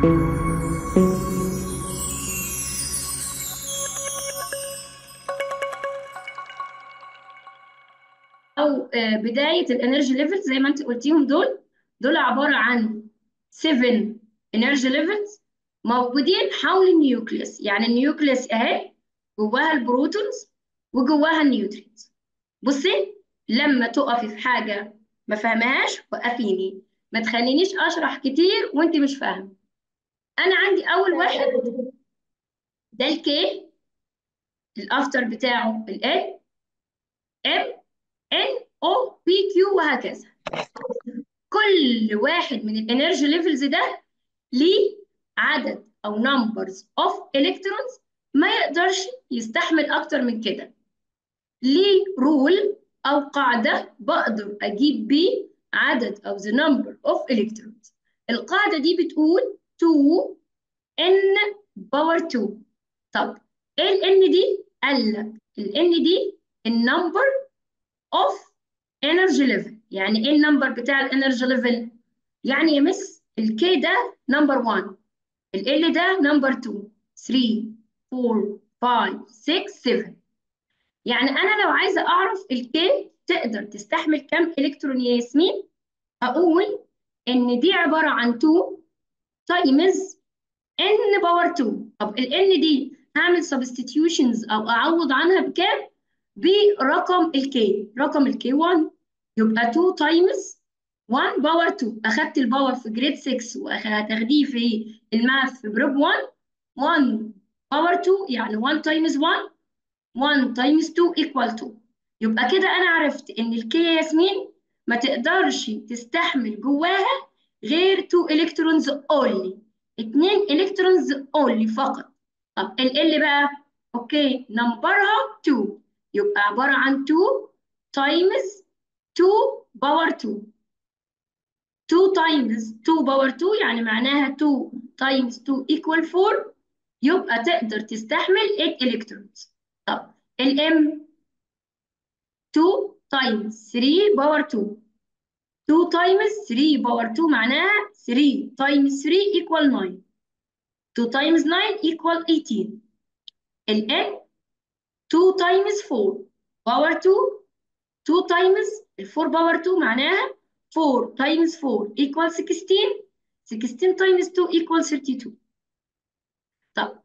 او آه، بدايه الانرجي ليفل زي ما انت قلتيهم دول دول عباره عن 7 انرجي ليفلز موجودين حول النيوكليوس يعني النيوكليوس اهي جواها البروتونز وجواها النيوترينز بصي لما تقفي في حاجه ما فاهمهاش وقفيني ما تخلينيش اشرح كتير وانت مش فاهمه انا عندي اول واحد ده الكي الافتر بتاعه ال ام ان او بي كيو وهكذا كل واحد من الانرجي ليفلز ده ليه عدد او نمبرز اوف الكترونز ما يقدرش يستحمل اكتر من كده ليه رول او قاعده بقدر اجيب بيه عدد او the number of electrons القاعده دي بتقول 2 n باور 2 طب ايه ال n دي قال لك ال n دي النمبر اوف انرجي ليفل يعني ايه النمبر بتاع الانرجي ليفل يعني يا مس الكي ده نمبر 1 ال ده نمبر 2 3 4 5 6 7 يعني انا لو عايزه اعرف الكي تقدر تستحمل كم الكترون يا ياسمين اقول ان دي عباره عن 2 تايمز n باور 2 طب ال n دي هعمل substitutions او اعوض عنها بكام برقم الكي رقم الكي 1 يبقى 2 تايمز 1 باور 2 اخدت الباور في جريد 6 وهتاخديه في الماث في جروب 1 1 باور 2 يعني 1 تايمز 1 1 تايمز 2 ايكوال 2 يبقى كده انا عرفت ان الكي يا ياسمين ما تقدرش تستحمل جواها غير 2 الكترونز اونلي 2 الكترونز اونلي فقط طب ال ال بقى اوكي نمبرها 2 يبقى عباره عن 2 تايمز 2 باور 2 2 تايمز 2 باور 2 يعني معناها 2 تايمز 2 equal 4 يبقى تقدر تستحمل 8 الكترونز طب الام 2 تايمز 3 باور 2 2 تايمز 3 باور 2 معناها 3 تايمز 3 equal 9 2 تايمز 9 equal 18 الان 2 تايمز 4 باور 2 2 تايمز ال 4 باور 2 معناها 4 times 4 equals 16 16 times 2 equals 32 طب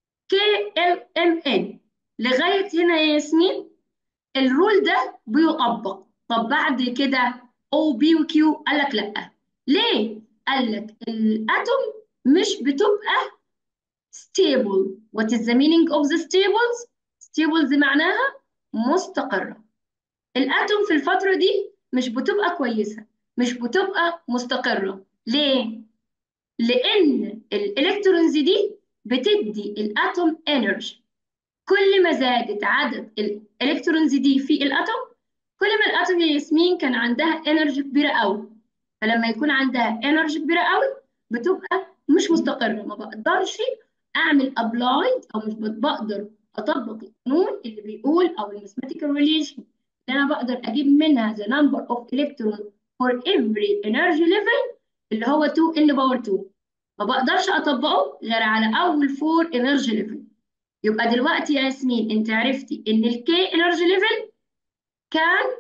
KLMN لغاية هنا يا ياسمين الرول ده بيطبق طب بعد كده O B و Q قال لك لأ ليه؟ قال لك الأتوم مش بتبقى stable what is the meaning of the stables؟ stables معناها مستقرة الأتوم في الفترة دي مش بتبقى كويسة مش بتبقى مستقرة ليه؟ لأن الإلكترونز دي بتدي الأتوم انرجي كل ما زادت عدد الإلكترونز دي في الأتوم كل ما الأتوم يا ياسمين كان عندها انرجي كبيرة قوي فلما يكون عندها انرجي كبيرة قوي بتبقى مش مستقرة ما بقدرش أعمل أبلايد أو مش بقدر أطبق القانون اللي بيقول أو الماثيماتيكال ريليشن اللي أنا بقدر أجيب منها the number of electrons for every energy level اللي هو 2 n باور 2 ما بقدرش اطبقه غير على اول 4 energy level يبقى دلوقتي يا ياسمين انت عرفتي ان الكي energy level كان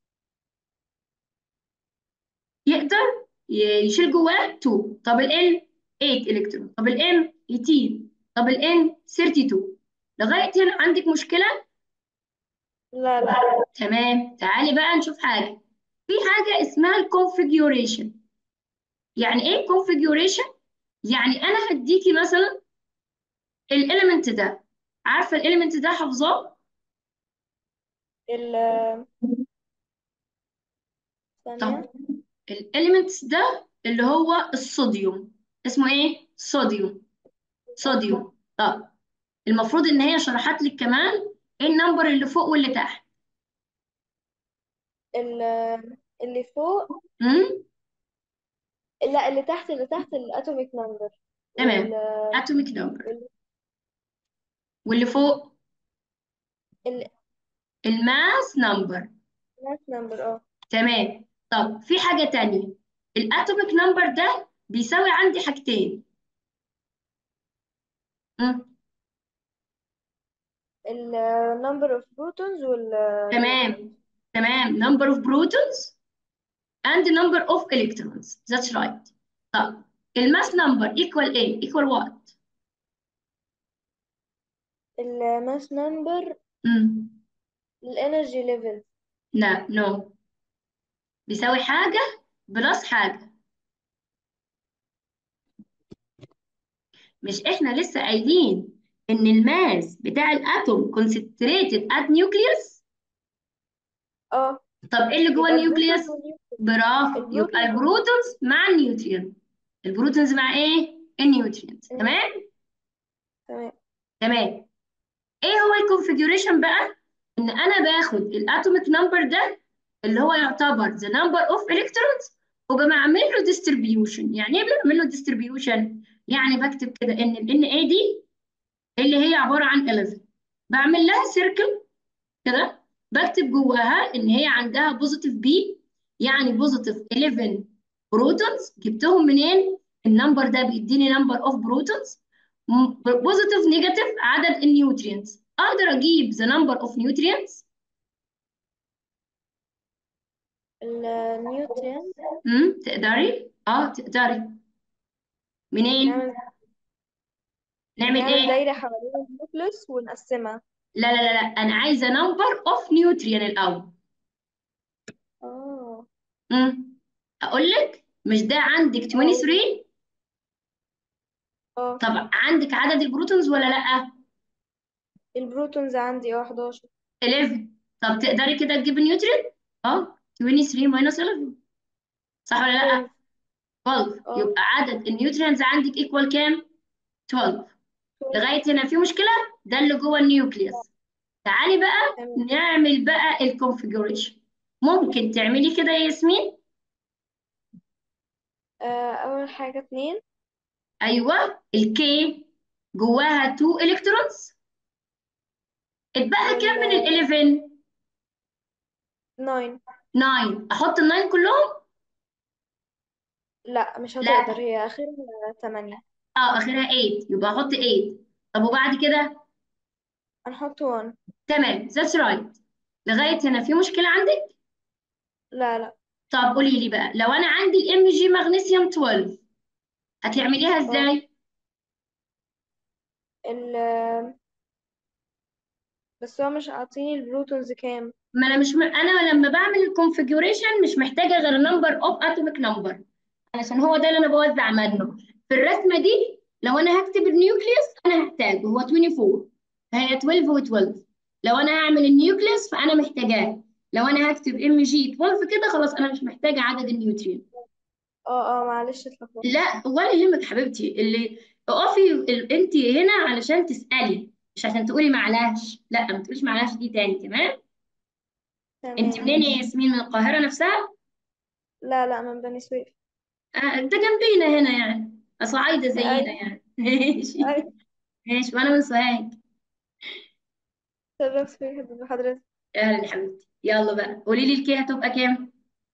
يقدر يشيل جواه 2 طب ال 8 الكترون طب ال M 18 طب ال N 32 لغايه هنا عندك مشكله لا لا تمام تعالي بقى نشوف حاجه في حاجه اسمها الكونفيجوريشن يعني ايه كونفيجوريشن يعني انا هديكي مثلا الاليمنت ده عارفه الاليمنت ده حافظاه ال طب ثانية الاليمنت ده اللي هو الصوديوم اسمه ايه صوديوم صوديوم طب المفروض ان هي شرحت لك كمان ايه النمبر اللي فوق واللي تحت ال اللي فوق امم لا اللي تحت اللي تحت الاتوميك نمبر تمام وال اتوميك نمبر وال واللي فوق ال الماس نمبر mass number اه تمام طب في حاجة تانية الاتوميك نمبر ده بيساوي عندي حاجتين مم. ال number of protons وال تمام تمام number of protons and number of electrons that's right طب الماس number equal ايه equal what الماس نمبر مم. الانرجي ليفل لا no بيساوي حاجة بلس حاجة مش احنا لسه قايلين ان الماس بتاع الاتوم concentrated at nucleus اه طب ايه اللي جوه يبقى النيوكليوس البروتون والنيوترون برافو يبقى البروتون البروتونز مع النيوتريون البروتونز مع ايه النيوترينز تمام تمام تمام ايه هو الكونفيجريشن بقى ان انا باخد الاتوميك نمبر ده اللي هو يعتبر the number of electrons وبعمل له distribution يعني ايه بعمل له distribution يعني بكتب كده ان ال Na دي اللي هي عبارة عن 11 بعمل لها سيركل كده بكتب جواها ان هي عندها بوزيتيف بي يعني بوزيتيف 11 بروتونز جبتهم منين النمبر ده بيديني نمبر اوف بروتونز بوزيتيف نيجاتيف عدد النيوترينز اقدر اجيب ذا نمبر اوف نيوترينز النيوترين امم تقدري اه تقدري منين نعمل نعمل نعمل ايه دايرة حوالين النيوكليوس ونقسمها لا لا لا لا انا عايزه نمبر اوف نيوترين الاول اه امم اقول لك مش ده عندك 23 اه طب عندك عدد البروتونز ولا لا البروتونز عندي اه 11 11 طب تقدري كده تجيبي نيوترين اه 23 ماينس 11 صح ولا لا 12 12 اه يبقى عدد النيوترينز عندك ايكوال كام 12 لغايه هنا في مشكله ده اللي جوه النيوكليوس تعالي بقى تمام نعمل بقى الكونفيجريشن ممكن تعملي كده يا ياسمين آه أول حاجة اتنين ايوه الكي جواها 2 الكترونز اتبقى كام من ال وال 11 9 9 احط ال 9 كلهم لا مش لا هتقدر هي آخرها 8 اه اخرها 8 يبقى احط 8 طب وبعد كده هنحط 1 تمام ذاتس رايت لغايه هنا في مشكله عندك لا لا طب قولي لي بقى لو انا عندي الام جي مغنيسيوم 12 هتعمليها اه ازاي ال بس هو مش عاطيني البروتونز كام ما انا مش م... انا لما بعمل الكونفيجريشن مش محتاجه غير نمبر اوف اتوميك نمبر علشان هو ده اللي انا بوزع منه في الرسمه دي لو انا هكتب النيوكليوس انا هحتاجه هو 24 فهي 12 و12 لو انا هعمل النيوكليوس فانا محتاجاه لو انا هكتب ام جي 12 كده خلاص انا مش محتاجه عدد النيوترين اه اه معلش اتلخبطت لا ولا يهمك حبيبتي اللي اقفي ال... انت هنا علشان تسالي مش عشان تقولي معلش لا ما تقوليش معلش دي تاني تمام انت تمام منين يا ماشي ياسمين من القاهره نفسها لا لا من بني سويف آه، ده جنبينا هنا يعني صعايدة زينا أيوة يعني ماشي أيوة ماشي وانا من سوهاج شرفت فيك بحضرتك اهلا حبيبتي يلا بقى قولي لي الكي هتبقى كام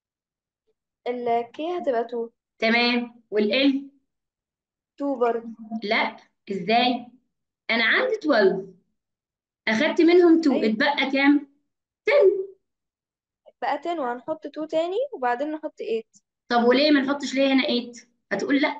الكي هتبقى 2 تمام والال 2 برضه لا ازاي انا عندي 12 اخدت منهم 2 أيوة اتبقى كام 10 بقى 10 وهنحط 2 تاني وبعدين نحط 8 طب وليه ما نحطش ليه هنا 8 هتقول لا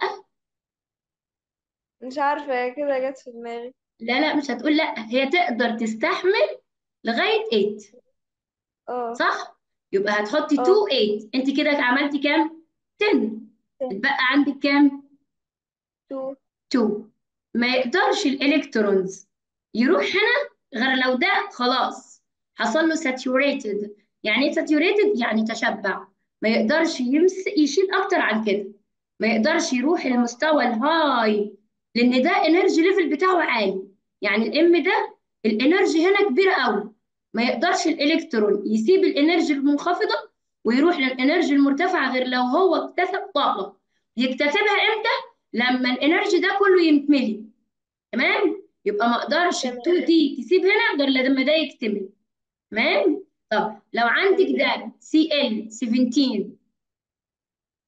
مش عارفة هي كده جت في دماغي لا لا مش هتقول لا هي تقدر تستحمل لغاية 8 اه صح يبقى هتحطي 2 اه 8 انت كده عملتي كام 10 اتبقى عندك كام 2 2 ما يقدرش الالكترونز يروح هنا غير لو ده خلاص حصل له saturated يعني ايه saturated يعني تشبع ما يقدرش يمس يشيل اكتر عن كده ما يقدرش يروح اه المستوى الهاي لان ده انرجي ليفل بتاعه عالي يعني الام ده الانرجي هنا كبيره قوي ما يقدرش الالكترون يسيب الانرجي المنخفضه ويروح للانرجي المرتفعه غير لو هو اكتسب طاقه يكتسبها امتى لما الانرجي ده كله يتملي تمام يبقى ما اقدرش ال 2 تمام دي تسيب هنا غير لما ده يكتمل تمام طب لو عندك تمام ده سي ال 17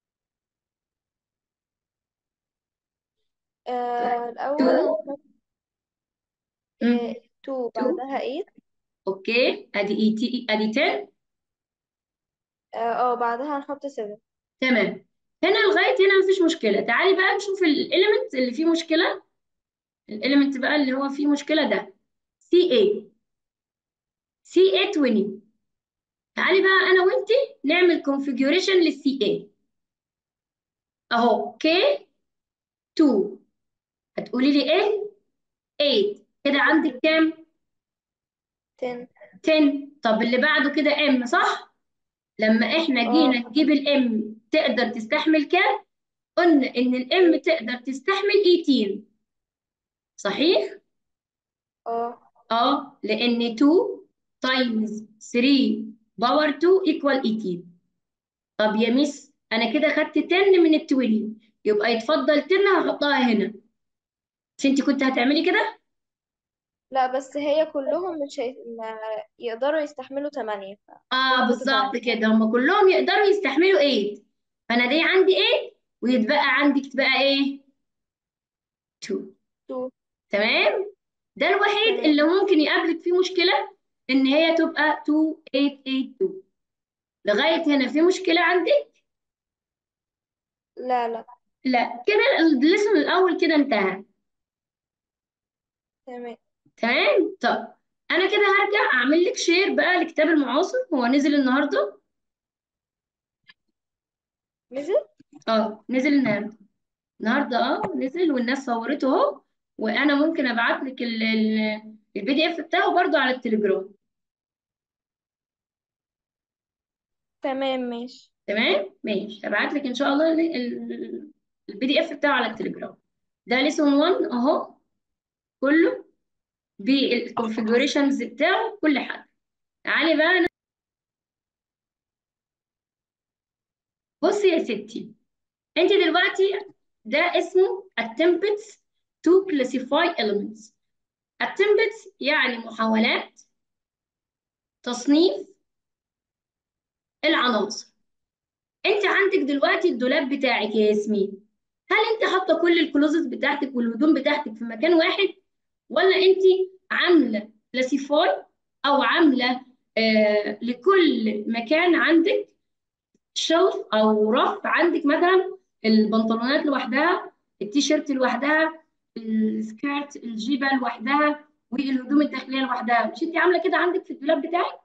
آه الأول 2 هنحط مم. 2 2 بعدها 8 اوكي ادي اي تي ادي 10 اه آه، بعدها هنحط 7 تمام هنا لغايه هنا مفيش مشكله تعالي بقى نشوف الاليمنت اللي فيه مشكله الاليمنت بقى اللي هو فيه مشكله ده سي اي سي اي 20 تعالي بقى انا وانتي نعمل كونفيجريشن للسي اي اهو كي 2 هتقولي لي ايه 8 كده عندك كام 10 10 طب اللي بعده كده ام صح لما احنا جينا اه نجيب الام تقدر تستحمل كام قلنا ان الام تقدر تستحمل 18 صحيح اه اه لان 2 تايمز 3 باور 2 ايكوال 18 طب يا ميس انا كده خدت 10 من ال 12 يبقى يتفضل 10 هحطها هنا مش انت كنت هتعملي كده لا بس هي كلهم مش هي... ما يقدروا يستحملوا 8 اه يحطوا بالظبط 8 كده هم كلهم يقدروا يستحملوا 8 فانا دي عندي 8 ويتبقى عندك تبقى ايه 2 2 تمام ده الوحيد تمام اللي ممكن يقابلك فيه مشكلة ان هي تبقى 2882 لغاية هنا في مشكلة عندك لا لا لا كده الليسون الاول كده انتهى تمام تمام طب انا كده هرجع اعمل لك شير بقى لكتاب المعاصر هو نزل النهارده نزل اه نزل النهارده النهارده اه نزل والناس صورته اهو وانا ممكن ابعت لك البي دي اف بتاعه برضو على التليجرام تمام ماشي تمام ماشي هبعت لك ان شاء الله البي دي اف بتاعه على التليجرام ده ليسون 1 اهو كله بالكونفيجريشنز بتاعه كل حاجه تعالي بقى بصي يا ستي انت دلوقتي ده اسمه attempts to classify elements attempts يعني محاولات تصنيف العناصر انت عندك دلوقتي الدولاب بتاعك يا ياسمين هل انت حاطه كل الكلوزز بتاعتك والهدوم بتاعتك في مكان واحد ولا انت عامله كلاسيفاي او عامله آه لكل مكان عندك شلف او رف عندك مثلا البنطلونات لوحدها التيشيرت لوحدها السكيرت الجيبه لوحدها والهدوم الداخليه لوحدها مش انت عامله كده عندك في الدولاب بتاعك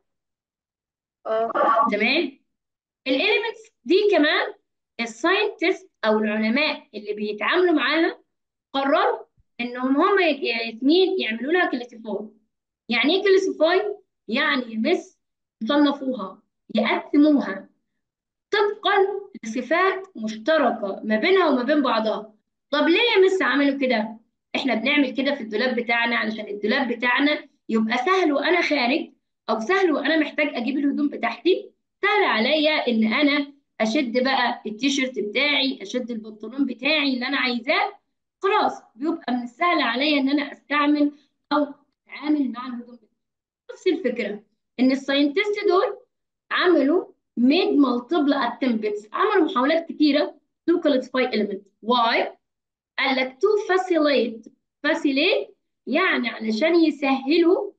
اه تمام الاليمنتس دي كمان الساينتست او العلماء اللي بيتعاملوا معاها قرروا انهم هم ياسمين يعملوا لها كلاسيفاي يعني ايه كلاسيفاي يعني يمس يصنفوها يقسموها طبقا لصفات مشتركه ما بينها وما بين بعضها طب ليه يا مس عملوا كده احنا بنعمل كده في الدولاب بتاعنا علشان الدولاب بتاعنا يبقى سهل وانا خارج او سهل وانا محتاج اجيب الهدوم بتاعتي سهل عليا ان انا اشد بقى التيشيرت بتاعي اشد البنطلون بتاعي اللي انا عايزاه خلاص بيبقى من السهل عليا ان انا استعمل او اتعامل مع الهدوم بتاعتي نفس الفكره ان الساينتست دول عملوا made multiple attempts عملوا محاولات كتيره to classify elements why قال لك to facilitate facilitate يعني علشان يسهلوا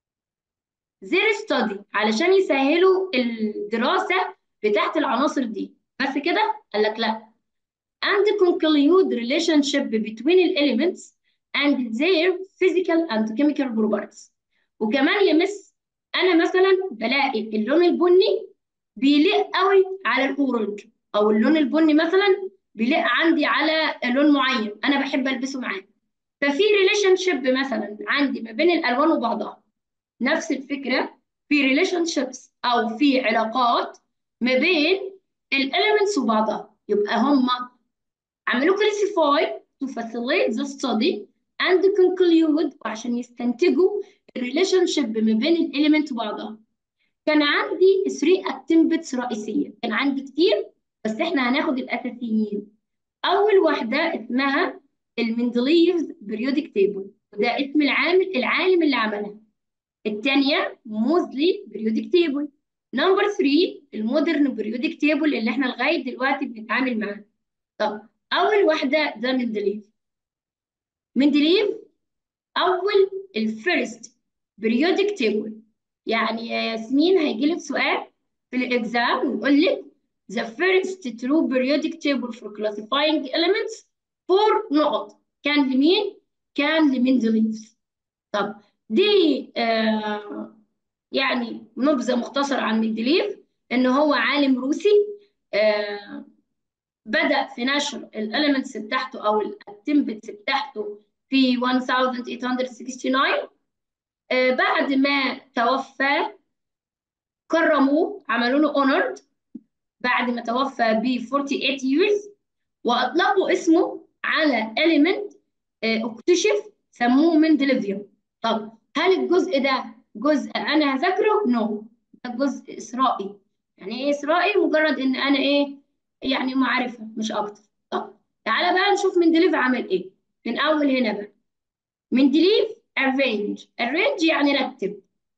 their study علشان يسهلوا الدراسة بتاعت العناصر دي بس كده قال لك لا and conclude relationship between the elements and their physical and chemical properties وكمان يمس انا مثلا بلاقي اللون البني بيليق قوي على الاورنج او اللون البني مثلا بيليق عندي على لون معين انا بحب البسه معاه ففي ريليشن شيب مثلا عندي ما بين الالوان وبعضها نفس الفكره في ريليشن شيبس او في علاقات ما بين الاليمنتس وبعضها يبقى هم عملوا كلاسيفاي to facilitate the study and conclude وعشان يستنتجوا الريليشن شيب ما بين الاليمنت وبعضها كان عندي 3 اتمبتس رئيسيه كان عندي كتير بس احنا هناخد الاساسيين اول واحده اسمها المندليفز بريودك تيبل وده اسم العامل العالم اللي عملها الثانيه موزلي بريودك تيبل نمبر 3 المودرن بريودك تيبل اللي احنا لغايه دلوقتي بنتعامل معاه طب اول واحده ده مندليف مندليف اول الفيرست periodic table يعني يا ياسمين هيجي لك سؤال في الاكزام ويقول لك the first true periodic table for classifying elements four نقط كان لمين؟ كان لمندليف طب دي آه يعني نبذة مختصرة عن مندليف إن هو عالم روسي آه بدأ في نشر الاليمنتس بتاعته أو التمبتس بتاعته في 1869 آه بعد ما توفى كرموه عملوا له اونرد بعد ما توفى ب 48 years واطلقوا اسمه على element آه، اكتشف سموه مندليفيوم طب هل الجزء ده جزء انا هذاكره؟ نو ده جزء اسرائي يعني ايه اسرائي؟ مجرد ان انا ايه يعني معرفه مش اكتر طب تعالى بقى نشوف مندليف عمل ايه من اول هنا بقى مندليف arrange arrange يعني رتب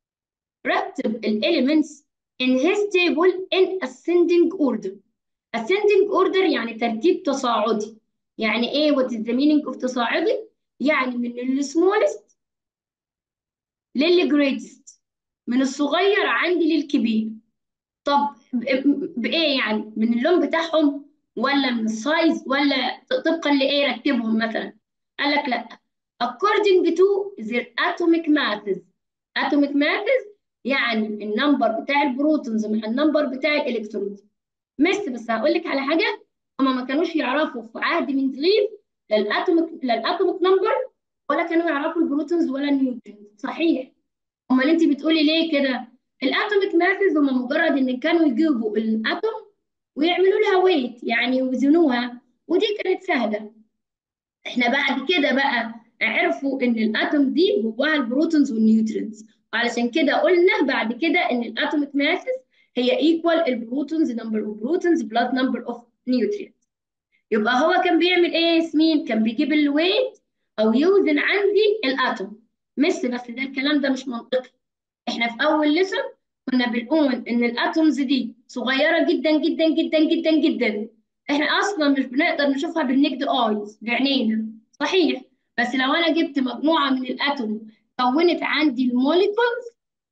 رتب الاليمنتس in his table in ascending order ascending order يعني ترتيب تصاعدي يعني ايه what is the meaning of تصاعدي يعني من السمولست للي greatest من الصغير عندي للكبير طب ب- بايه يعني من اللون بتاعهم ولا من السايز ولا طبقا لايه رتبهم مثلا قال لك لا according to their atomic masses atomic masses يعني النمبر بتاع البروتونز مع النمبر بتاع الالكترونز مس بس هقول لك على حاجه هما ما كانوش يعرفوا في عهد مندليف لا الاتوميك لا الاتوميك نمبر ولا كانوا يعرفوا البروتونز ولا النيوترونز صحيح امال انت بتقولي ليه كده الاتوميك ماسز هما مجرد ان كانوا يجيبوا الاتوم ويعملوا لها ويت يعني يوزنوها ودي كانت سهله احنا بعد كده بقى عرفوا ان الاتوم دي جواها البروتونز والنيوترونز وعلشان كده قلنا بعد كده ان الاتوميك ماسز هي ايكوال البروتونز نمبر اوف بروتونز بلس نمبر اوف نيوترينز يبقى هو كان بيعمل ايه يا ياسمين كان بيجيب الويت او يوزن عندي الاتوم مس بس ده الكلام ده مش منطقي احنا في اول لسن كنا بنقول ان الاتومز دي صغيره جدا جدا جدا جدا جدا احنا اصلا مش بنقدر نشوفها بالنكد ايز بعينينا صحيح بس لو انا جبت مجموعه من الاتوم كونت عندي الموليكولز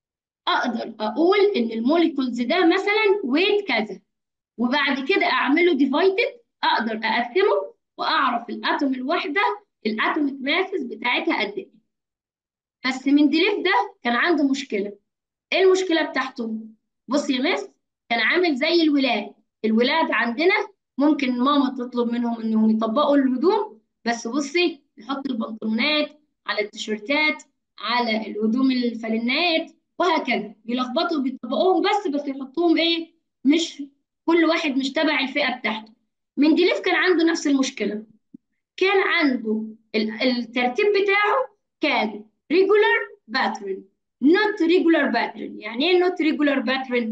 اقدر اقول ان الموليكولز ده مثلا ويت كذا وبعد كده اعمله ديفايدد اقدر اقسمه واعرف الاتوم الواحده الاتوميك ماسس بتاعتها قد ايه بس مندليف ده كان عنده مشكله ايه المشكله بتاعته بص يا مس كان عامل زي الولاد الولاد عندنا ممكن ماما تطلب منهم انهم يطبقوا الهدوم بس بصي يحط البنطلونات على التيشيرتات على الهدوم الفانلات وهكذا بيلخبطوا بيطبقوهم بس بس يحطوهم ايه مش كل واحد مش تبع الفئه بتاعته مندليف كان عنده نفس المشكله كان عنده ال- الترتيب بتاعه كان regular pattern not regular pattern يعني ايه not regular pattern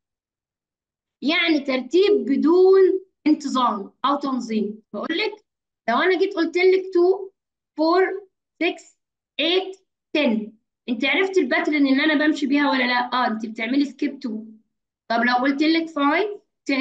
يعني ترتيب بدون انتظام او تنظيم بقول لك لو انا جيت قلت لك 2 4 6 8 10 انت عرفت الباترن اللي انا بمشي بيها ولا لا اه انت بتعملي سكيب 2 طب لو قلت لك 5 10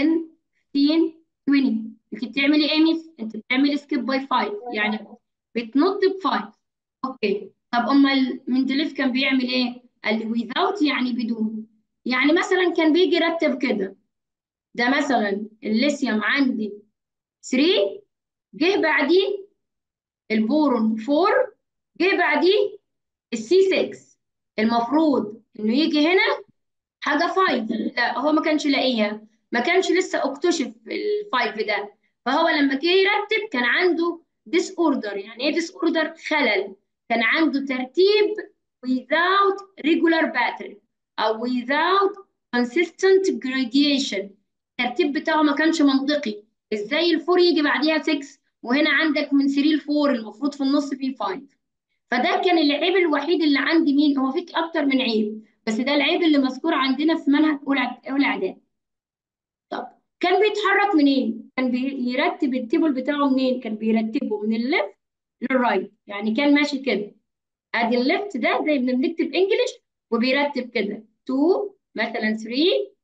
15 20 انت بتعملي ايه ميس انت بتعملي سكيب باي 5 يعني بتنط ب 5 اوكي طب امال مندليف كان بيعمل ايه قال لي without يعني بدون يعني مثلا كان بيجي يرتب كده ده مثلا الليثيوم عندي 3 جه بعديه البورون 4 جه بعديه السي 6 المفروض انه يجي هنا حاجه 5 لا هو ما كانش لاقيها ما كانش لسه اكتشف الفايف ده فهو لما جه يرتب كان عنده ديس اوردر يعني ايه ديس اوردر خلل كان عنده ترتيب without regular pattern او without consistent gradation الترتيب بتاعه ما كانش منطقي ازاي الفور يجي بعديها 6 وهنا عندك من 3 ل 4 المفروض في النص فيه 5 فده كان العيب الوحيد اللي عندي مين هو فيك اكتر من عيب بس ده العيب اللي مذكور عندنا في منهج اولى اولى اعدادي طب كان بيتحرك منين كان بيرتب التيبل بتاعه منين كان بيرتبه من الليفت للرايت يعني كان ماشي كده ادي الليفت ده زي ما بنكتب انجلش وبيرتب كده 2 مثلا 3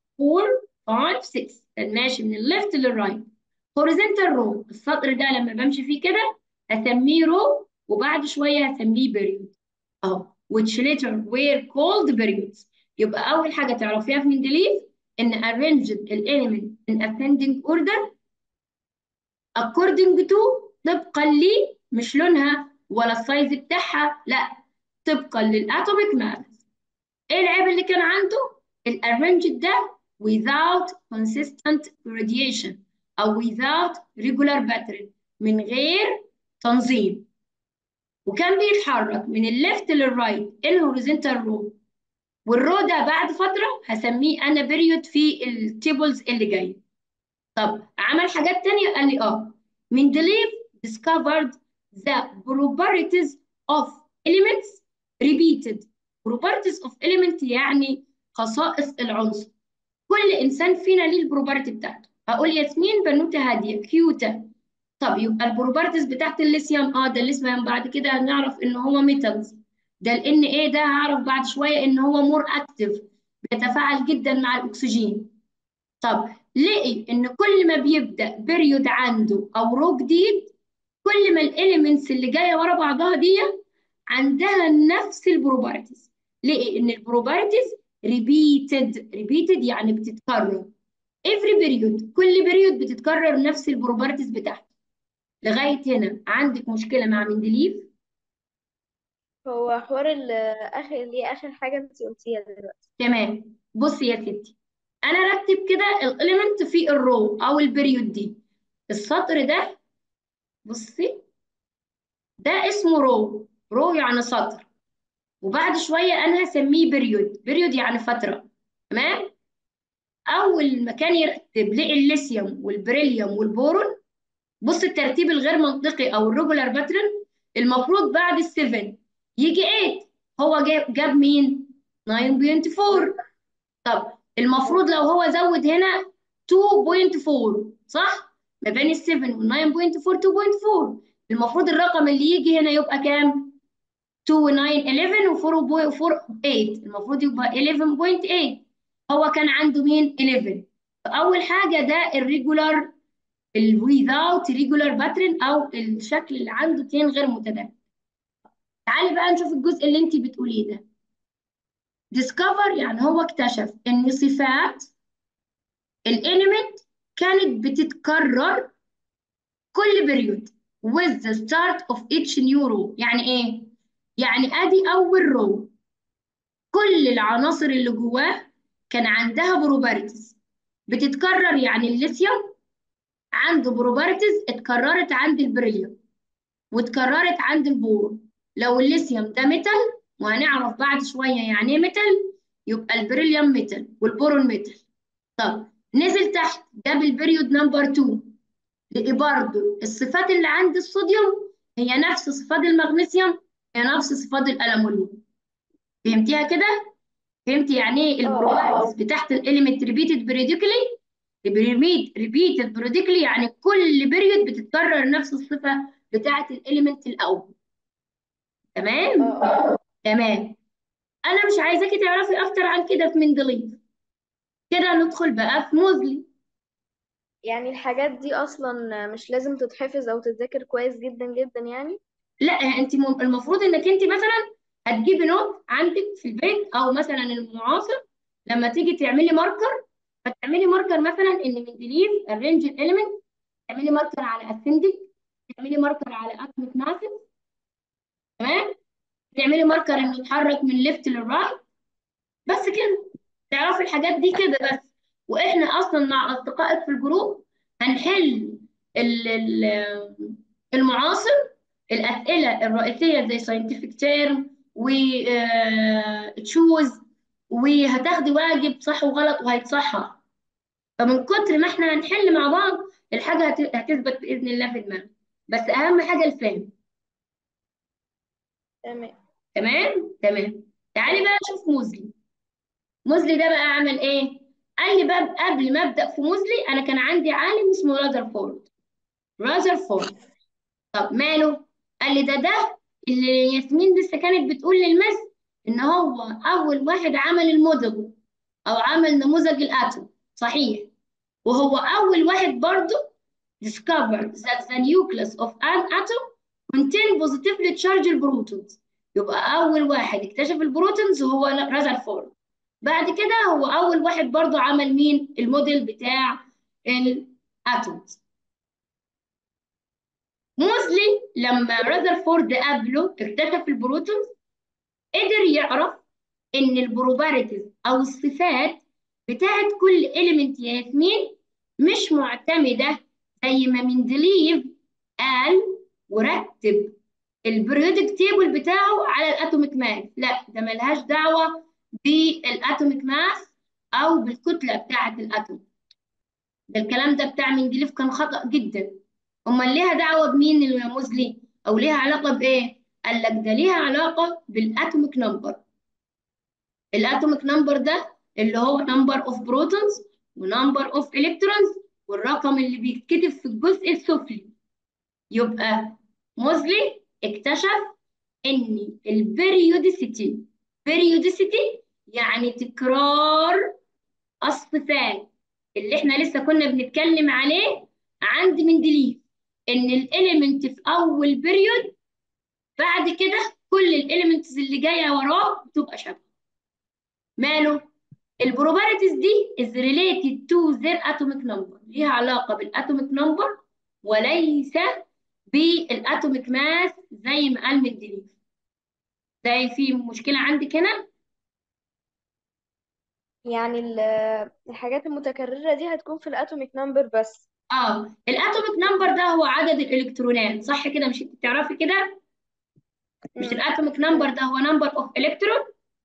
4 5 6 كان ماشي من الليفت للرايت هوريزونتال رو السطر ده لما بمشي فيه كده هسميه رو وبعد شويه هسميه بيريود اهو which later were called periods يبقى اول حاجه تعرفيها في مندليف ان arranged element in ascending order according to طبقا ل مش لونها ولا السايز بتاعها لا طبقا للاتوميك ماس ايه العيب اللي كان عنده الارنجد ده without consistent radiation او without regular pattern من غير تنظيم وكان بيتحرك من الليفت للرايت الهوريزونتال رو والرو ده بعد فتره هسميه انا بيريود في التيبلز اللي جايه طب عمل حاجات تانية قال لي اه مندليف discovered the properties of elements repeated properties of element يعني خصائص العنصر كل انسان فينا ليه البروبرتي بتاعته هقول ياسمين بنوته هاديه كيوته طب يبقى البروبرتيز بتاعت الليثيوم اه ده الليثيوم بعد كده هنعرف ان هو ميتالز ده ال Na ده هعرف بعد شويه ان هو مور اكتف بيتفاعل جدا مع الاكسجين طب لقي ان كل ما بيبدا بيريود عنده او رو جديد كل ما الاليمنتس اللي جايه ورا بعضها دي عندها نفس البروبرتيز لقي ان البروبرتيز ريبيتد ريبيتد يعني بتتكرر every period كل بيريود بتتكرر نفس البروبرتيز بتاعته لغايه هنا عندك مشكله مع مندليف هو حوار الاخر اللي هي اخر حاجه انت قلتيها دلوقتي تمام بصي يا ستي انا رتب كده الاليمنت في الرو او البريود دي السطر ده بصي ده اسمه رو رو يعني سطر وبعد شويه انا هسميه بريود بريود يعني فتره تمام اول ما كان يرتب لقي الليثيوم والبريليوم والبورون بص الترتيب الغير منطقي او الريجولار باترن المفروض بعد ال7 يجي 8 هو جاب جاب مين 9.4 طب المفروض لو هو زود هنا 2.4 صح ما بين ال7 وال 9.4 2.4 المفروض الرقم اللي يجي هنا يبقى كام 2 9 11 و 4 8 المفروض يبقى 11.8 هو كان عنده مين 11 فاول حاجه ده الريجولار ال without regular pattern او الشكل اللي عنده اتنين غير متداخل تعالي بقى نشوف الجزء اللي انت بتقوليه ده discover يعني هو اكتشف ان صفات الاليمنت كانت بتتكرر كل بريود with the start of each new row يعني ايه يعني ادي اول رو كل العناصر اللي جواه كان عندها بروبرتيز بتتكرر يعني الليثيوم عنده بروبرتيز اتكررت عند البريليوم واتكررت عند البورون لو الليثيوم ده ميتال وهنعرف بعد شويه يعني ايه ميتال يبقى البريليوم ميتال والبورون ميتال طب نزل تحت جاب البريود نمبر 2 لقي برضه الصفات اللي عند الصوديوم هي نفس صفات المغنيسيوم هي نفس صفات الالومنيوم فهمتيها كده فهمتي يعني ايه البروبرتيز بتاعت الاليمنت ريبيتد بريديكلي ريبيتد بريديكلي يعني كل بيريود بتتكرر نفس الصفه بتاعت الاليمنت الاول تمام اه تمام انا مش عايزاكي تعرفي اكتر عن كده في مندليف كده ندخل بقى في موزلي يعني الحاجات دي اصلا مش لازم تتحفظ او تتذاكر كويس جدا جدا يعني لا انت م- المفروض انك انت مثلا هتجيبي نوت عندك في البيت او مثلا المعاصر لما تيجي تعملي ماركر فتعملي ماركر مثلا ان مندليف الرينج اليمنت تعملي ماركر على اسندك تعملي ماركر على اتمك ماسف تمام تعملي ماركر انه يتحرك من ليفت للرايت بس كده تعرفي الحاجات دي كده بس واحنا اصلا مع اصدقائك في الجروب هنحل ال- ال- المعاصر الاسئله الرئيسيه زي ساينتفك تيرم وتشوز وهتاخدي واجب صح وغلط وهيتصحح فمن كتر ما احنا هنحل مع بعض الحاجه هت- هتثبت باذن الله في دماغك بس اهم حاجه الفهم تمام تمام تمام تعالي بقى نشوف موزلي موزلي ده بقى عمل ايه قال لي بقى قبل ما ابدا في موزلي انا كان عندي عالم اسمه رازرفورد رازرفورد طب ماله قال لي ده ده اللي ياسمين لسه كانت بتقول للمس ان هو اول واحد عمل الموديل او عمل نموذج الاتوم صحيح وهو اول واحد برضه discovered that the nucleus of an atom contain positively charged protons يبقى اول واحد اكتشف البروتونز هو رذرفورد بعد كده هو اول واحد برضو عمل مين الموديل بتاع الاتومز موزلي لما رذرفورد قابله اكتشف البروتونز قدر يعرف ان البروباريتيز او الصفات بتاعت كل اليمنت يا ياسمين مش معتمده زي ما مندليف قال ورتب البريودك تيبل بتاعه على الاتوميك ماس لا ده ملهاش دعوه بالاتوميك ماس او بالكتله بتاعه الاتوم ده الكلام ده بتاع مندليف كان خطأ جدا امال ليها دعوه بمين يا موزلي او ليها علاقه بايه قال لك ده ليها علاقه بالاتوميك نمبر الاتوميك نمبر ده اللي هو نمبر اوف بروتونز ونمبر اوف الكترونز والرقم اللي بيتكتب في الجزء السفلي يبقى موزلي اكتشف ان البريوديسيتي بريوديسيتي يعني تكرار الصفات اللي احنا لسه كنا بنتكلم عليه عند مندليف ان الاليمنت في اول بيريود بعد كده كل الاليمنتس اللي جايه وراه بتبقى شبه ماله البروبابيلتيز دي is related to their atomic number ليها علاقه بالاتوميك نمبر وليس بالاتوميك ماس زي ما قال مندليف ده في مشكله عندك هنا يعني ال- الحاجات المتكررة دي هتكون في الاتوميك نمبر بس اه الاتوميك نمبر ده هو عدد الالكترونات صح كده مش انت بتعرفي كده مش مم. الاتوميك نمبر ده هو نمبر اوف الكترون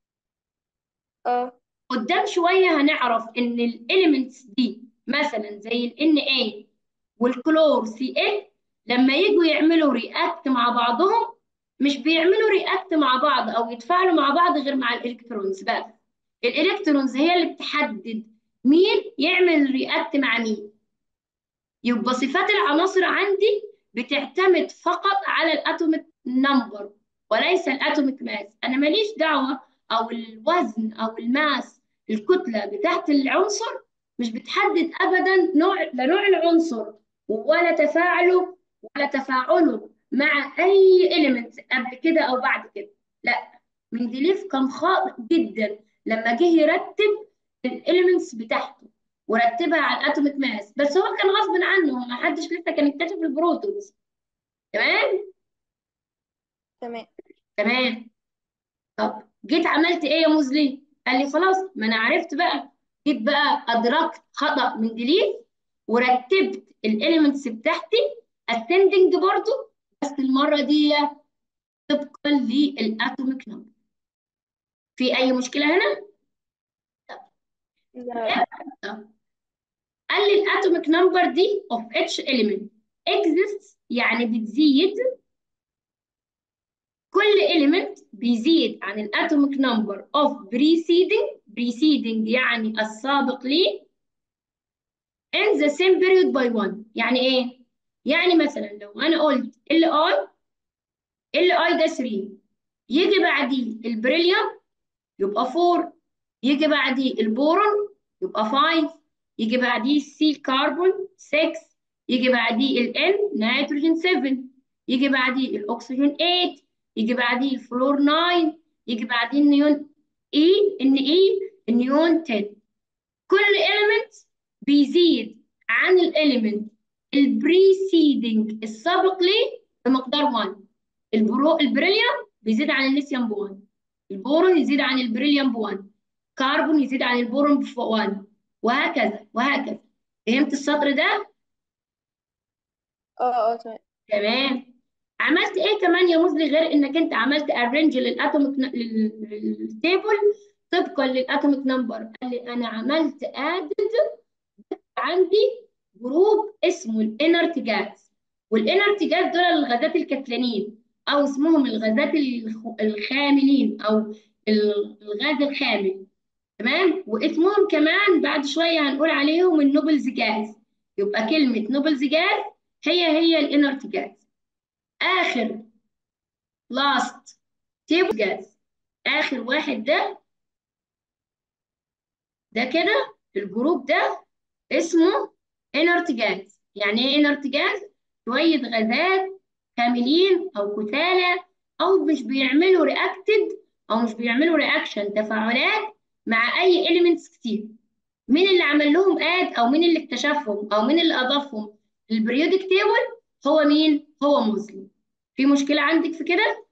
اه قدام شويه هنعرف ان الاليمنتس دي مثلا زي ال Na والكلور Cl لما يجوا يعملوا رياكت مع بعضهم مش بيعملوا رياكت مع بعض او يتفاعلوا مع بعض غير مع الالكترونز بس الالكترونز هي اللي بتحدد مين يعمل رياكت مع مين يبقى صفات العناصر عندي بتعتمد فقط على الاتوميك نمبر وليس الاتوميك ماس انا ماليش دعوه او الوزن او الماس الكتله بتاعت العنصر مش بتحدد ابدا نوع لا نوع العنصر ولا تفاعله ولا تفاعله مع اي اليمنت قبل كده او بعد كده لا مندليف كان خاطئ جدا لما جه يرتب الاليمنتس بتاعته ورتبها على الاتوميك ماس بس هو كان غصب عنه ما حدش لسه كان اكتشف البروتونز تمام تمام تمام طب جيت عملت ايه يا موزلي قال لي خلاص ما انا عرفت بقى جيت بقى ادركت خطأ مندليف ورتبت الاليمنتس بتاعتي ascending برضو بس المره دي طبقا للاتوميك نمبر في اي مشكله هنا لا طب قال لي الاتوميك نمبر دي of each element exists يعني بتزيد كل element بيزيد عن الاتوميك نمبر of preceding preceding يعني السابق ليه in the same period by one يعني ايه يعني مثلا لو انا قلت ال اي ال اي ده 3 يجي بعديه البريليوم يبقى 4 يجي بعديه البورون يبقى 5 يجي بعديه السي كربون 6 يجي بعديه الان نيتروجين 7 يجي بعديه الاكسجين 8 يجي بعديه الفلور 9 يجي بعديه النيون اي ان اي النيون 10 كل element بيزيد عن الاليمنت البريسيدنج السابق ليه بمقدار 1 البرو البريليوم بيزيد عن الليثيوم ب 1 البورون يزيد عن البريليوم ب 1 كربون يزيد عن البورون ب 1 وهكذا وهكذا فهمت السطر ده اه اه تمام تمام عملت ايه كمان يا مزلي غير انك انت عملت ارينج للاتوميك للتيبل طبقا للاتوميك نمبر قال لي انا عملت ادد عندي جروب اسمه الانرت جاز والانرت جاز دول الغازات الكتلانين او اسمهم الغازات الخ- الخاملين او الغاز الخامل تمام واسمهم كمان بعد شويه هنقول عليهم النوبلز جاز يبقى كلمه نوبلز جاز هي هي الانرت جاز اخر لاست تيبل جاز اخر واحد ده ده كده الجروب ده اسمه انرت جاز يعني ايه انرت جاز شويه غازات كاملين او كتاله او مش بيعملوا رياكتد او مش بيعملوا رياكشن تفاعلات مع اي اليمنتس كتير مين اللي عمل لهم اد او مين اللي اكتشفهم او مين اللي اضافهم للبريودك تيبل هو مين هو موزلي في مشكله عندك في كده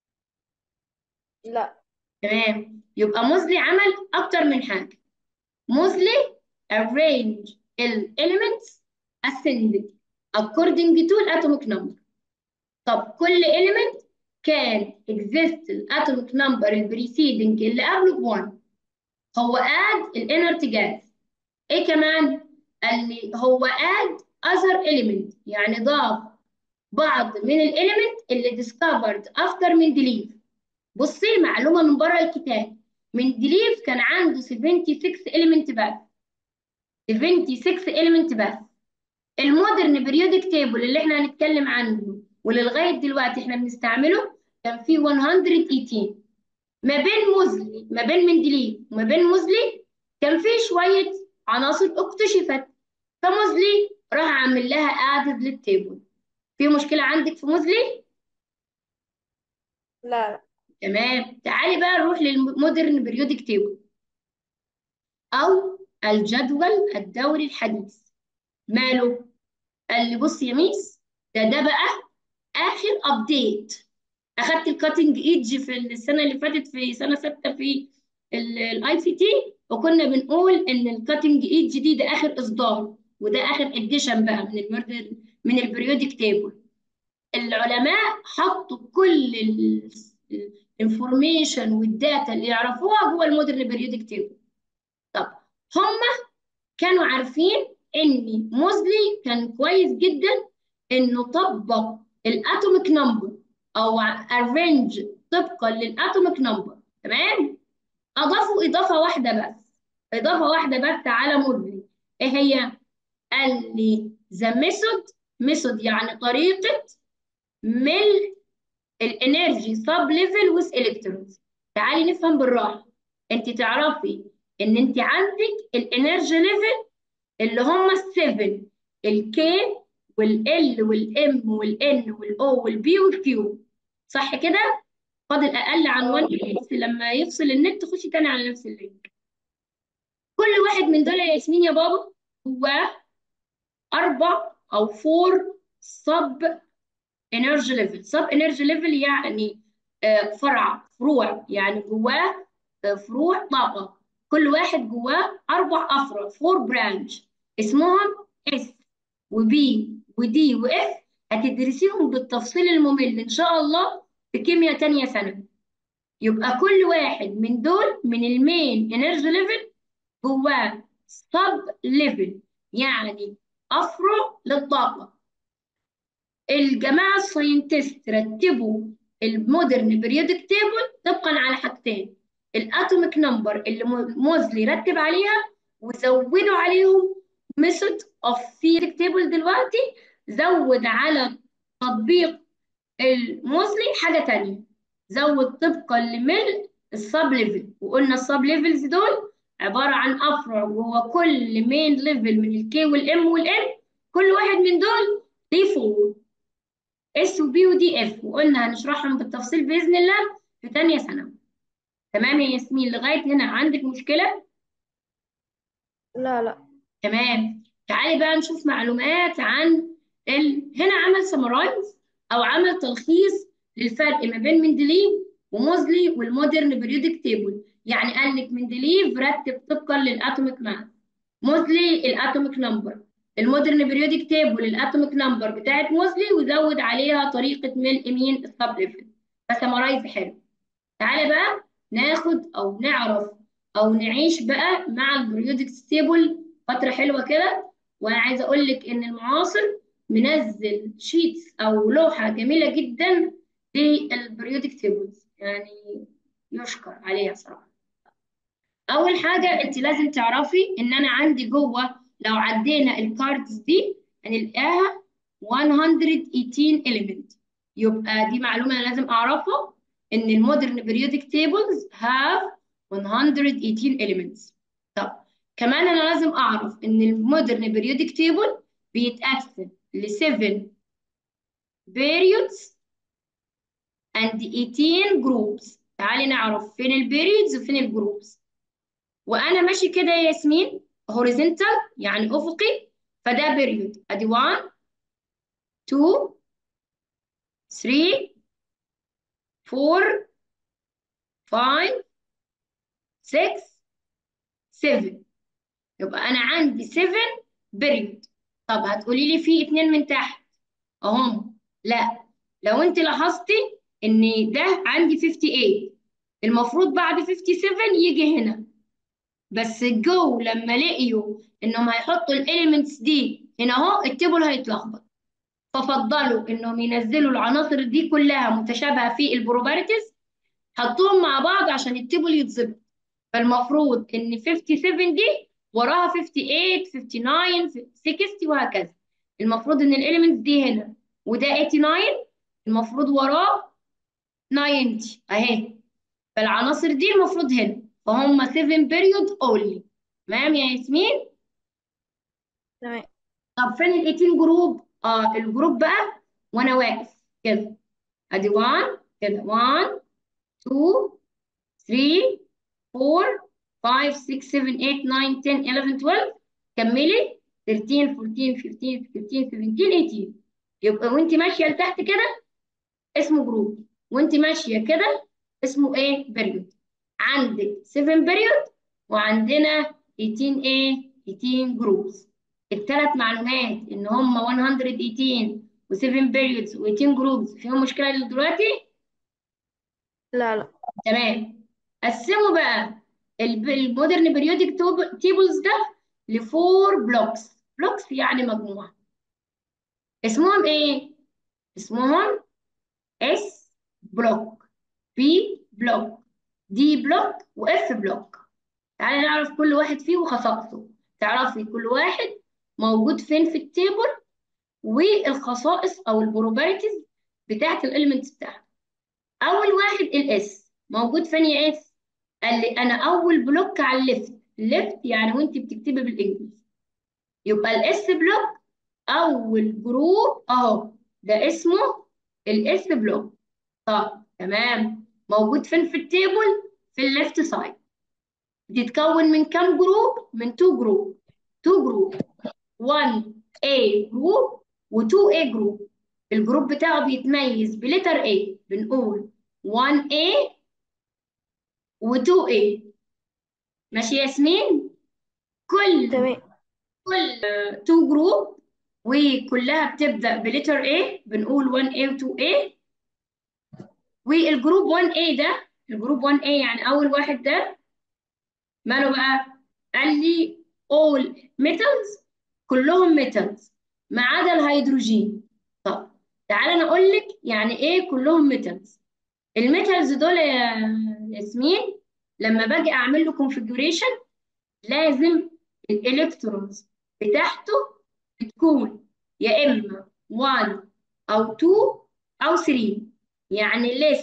لا تمام يبقى موزلي عمل اكتر من حاجه موزلي arrange ال elements ascending according to الatomic number طب كل element كان exist الاتوميك نمبر البريسيدنج اللي قبله ب 1 هو add الانرت جاز ايه كمان قال لي هو add other element يعني ضاف بعض من الاليمنت اللي discovered after مندليف بصي معلومه من بره الكتاب مندليف كان عنده 76 element بس 76 element بس المودرن بريودك تيبل اللي احنا هنتكلم عنه واللي لغايه دلوقتي احنا بنستعمله كان فيه 118 ما بين موزلي ما بين مندليف وما بين موزلي كان فيه شويه عناصر اكتشفت فموزلي راح عامل لها ادد للتيبل في مشكله عندك في موزلي لا لا تمام تعالي بقى نروح للمودرن بريودك تيبل او الجدول الدوري الحديث ماله قال لي بص يا ميس ده ده بقى اخر ابديت اخدت الكاتنج ايدج في السنه اللي فاتت في سنه سته في الاي سي تي وكنا بنقول ان الكاتنج ايدج دي ده اخر اصدار وده اخر اديشن بقى من المردر من البريودك تيبل العلماء حطوا كل الانفورميشن والداتا اللي يعرفوها جوه المودرن بريودك تيبل طب هم كانوا عارفين ان موزلي كان كويس جدا انه طبق الاتوميك نمبر او ارينج طبقا للاتوميك نمبر تمام اضافوا اضافه واحده بس اضافه واحده بس على موزلي ايه هي قال لي ذا ميثود ميثود يعني طريقه ملء الانرجي سب ليفل ويز الكترونز تعالي نفهم بالراحه انت تعرفي ان انت عندك الانرجي ليفل اللي هم السفن الكي والال والام والان والاو والبي والكيو صح كده فاضل اقل عن 1 بس لما يفصل النت تخشي تاني على نفس اللينك كل واحد من دول يا ياسمين يا بابا جواه اربع او فور سب انرجي ليفل سب انرجي ليفل يعني آه، فرع فروع يعني جواه آه، فروع طاقه كل واحد جواه اربع افرع فور برانش اسمهم اس وبي ودي واف هتدرسيهم بالتفصيل الممل ان شاء الله في كيمياء تانية سنة يبقى كل واحد من دول من المين انرجي ليفل جواه سب ليفل يعني افرع للطاقة الجماعة الساينتست رتبوا المودرن بريودك تيبل طبقا على حاجتين الاتوميك نمبر اللي موزلي رتب عليها وزودوا عليهم ميثود اوف بريودك تيبل دلوقتي زود على تطبيق الموزلي حاجة تانية زود طبقا لملء السب ليفل وقلنا السب ليفلز دول عبارة عن أفرع وهو كل مين ليفل من الكي والام والان كل واحد من دول ليه فور اس وبي ودي اف وقلنا هنشرحهم بالتفصيل باذن الله في تانية ثانوي تمام يا ياسمين لغايه هنا عندك مشكله لا لا تمام تعالي بقى نشوف معلومات عن ال... هنا عمل سمرايز او عمل تلخيص للفرق ما بين مندليف وموزلي والمودرن بريودك تيبل يعني قال لك مندليف رتب طبقا للاتوميك ماس موزلي الاتوميك نمبر المودرن بريودك تيبل الاتوميك نمبر بتاعت موزلي وزود عليها طريقه ملء مين السب ليفل فسمرايز حلو تعالى بقى ناخد او نعرف او نعيش بقى مع البريودك تيبل فتره حلوه كده وانا عايزه اقول لك ان المعاصر منزل شيتس او لوحه جميله جدا للبريودك تيبلز يعني يشكر عليها صراحه اول حاجه انت لازم تعرفي ان انا عندي جوه لو عدينا الكاردز دي هنلاقيها 118 element يبقى دي معلومه انا لازم اعرفها ان المودرن بريودك تيبلز have 118 elements طب كمان انا لازم اعرف ان المودرن بريودك تيبل بيتقسم ل 7 periods and 18 groups تعالي نعرف فين البيريودز وفين الجروبس وانا ماشي كده يا ياسمين horizontal يعني افقي فده بيريود ادي 1 2 3 4 5 6 7 يبقى انا عندي 7 بيريود طب هتقولي لي في اتنين من تحت اهم لا لو انت لاحظتي ان ده عندي 58 المفروض بعد 57 يجي هنا بس جو لما لقيوا انهم هيحطوا الاليمنتس دي هنا اهو التيبل هيتلخبط ففضلوا انهم ينزلوا العناصر دي كلها متشابهه في البروبرتيز حطوهم مع بعض عشان التيبل يتظبط فالمفروض ان 57 دي وراها 58 59 60 وهكذا المفروض ان الاليمنتس دي هنا وده 89 المفروض وراه 90 اهي فالعناصر دي المفروض هنا فهم 7 بيريود اونلي تمام يا ياسمين تمام طب فين ال 18 جروب اه الجروب بقى وانا واقف كده ادي 1 كده 1 2 3 4 5 6 7 8 9 10 11 12 كملي 13 14 15 16 17 18 يبقى وانت ماشيه لتحت كده اسمه جروب وانت ماشيه كده اسمه ايه بيريود عندك 7 بيريود وعندنا 18 ايه 18 جروبس الثلاث معلومات ان هم 118 و7 بيريودز و18 جروبس فيهم مشكله دلوقتي لا لا تمام قسموا بقى الب- المودرن بيريودك تيبلز ده لفور بلوكس بلوكس يعني مجموعه اسمهم ايه اسمهم اس بلوك بي بلوك دي بلوك واف بلوك تعالى نعرف كل واحد فيه وخصائصه تعرفي كل واحد موجود فين في التيبل والخصائص او البروبرتيز بتاعت الاليمنتس بتاعته اول واحد الاس موجود فين يا اس قال لي انا اول بلوك على الليفت ليفت يعني وانت بتكتبي بالانجلش يبقى الاس بلوك اول جروب اهو ده اسمه الاس بلوك طب تمام موجود فين في التيبل في الليفت سايد بتتكون من كام جروب من 2 جروب 2 جروب 1 A جروب و2 A جروب الجروب بتاعه بيتميز بلتر A بنقول 1 A و2 A ماشي يا ياسمين كل تمام كل 2 جروب وكلها بتبدأ بلتر A بنقول 1 A و2 A والجروب 1 A ده الجروب 1 A يعني أول واحد ده ماله بقى قال لي all metals كلهم metals ما عدا الهيدروجين طب تعالى انا اقول لك يعني ايه كلهم metals الميتالز دول يا ياسمين لما باجي اعمل له configuration لازم الالكترونز بتاعته بتكون يا اما 1 او 2 او 3 يعني less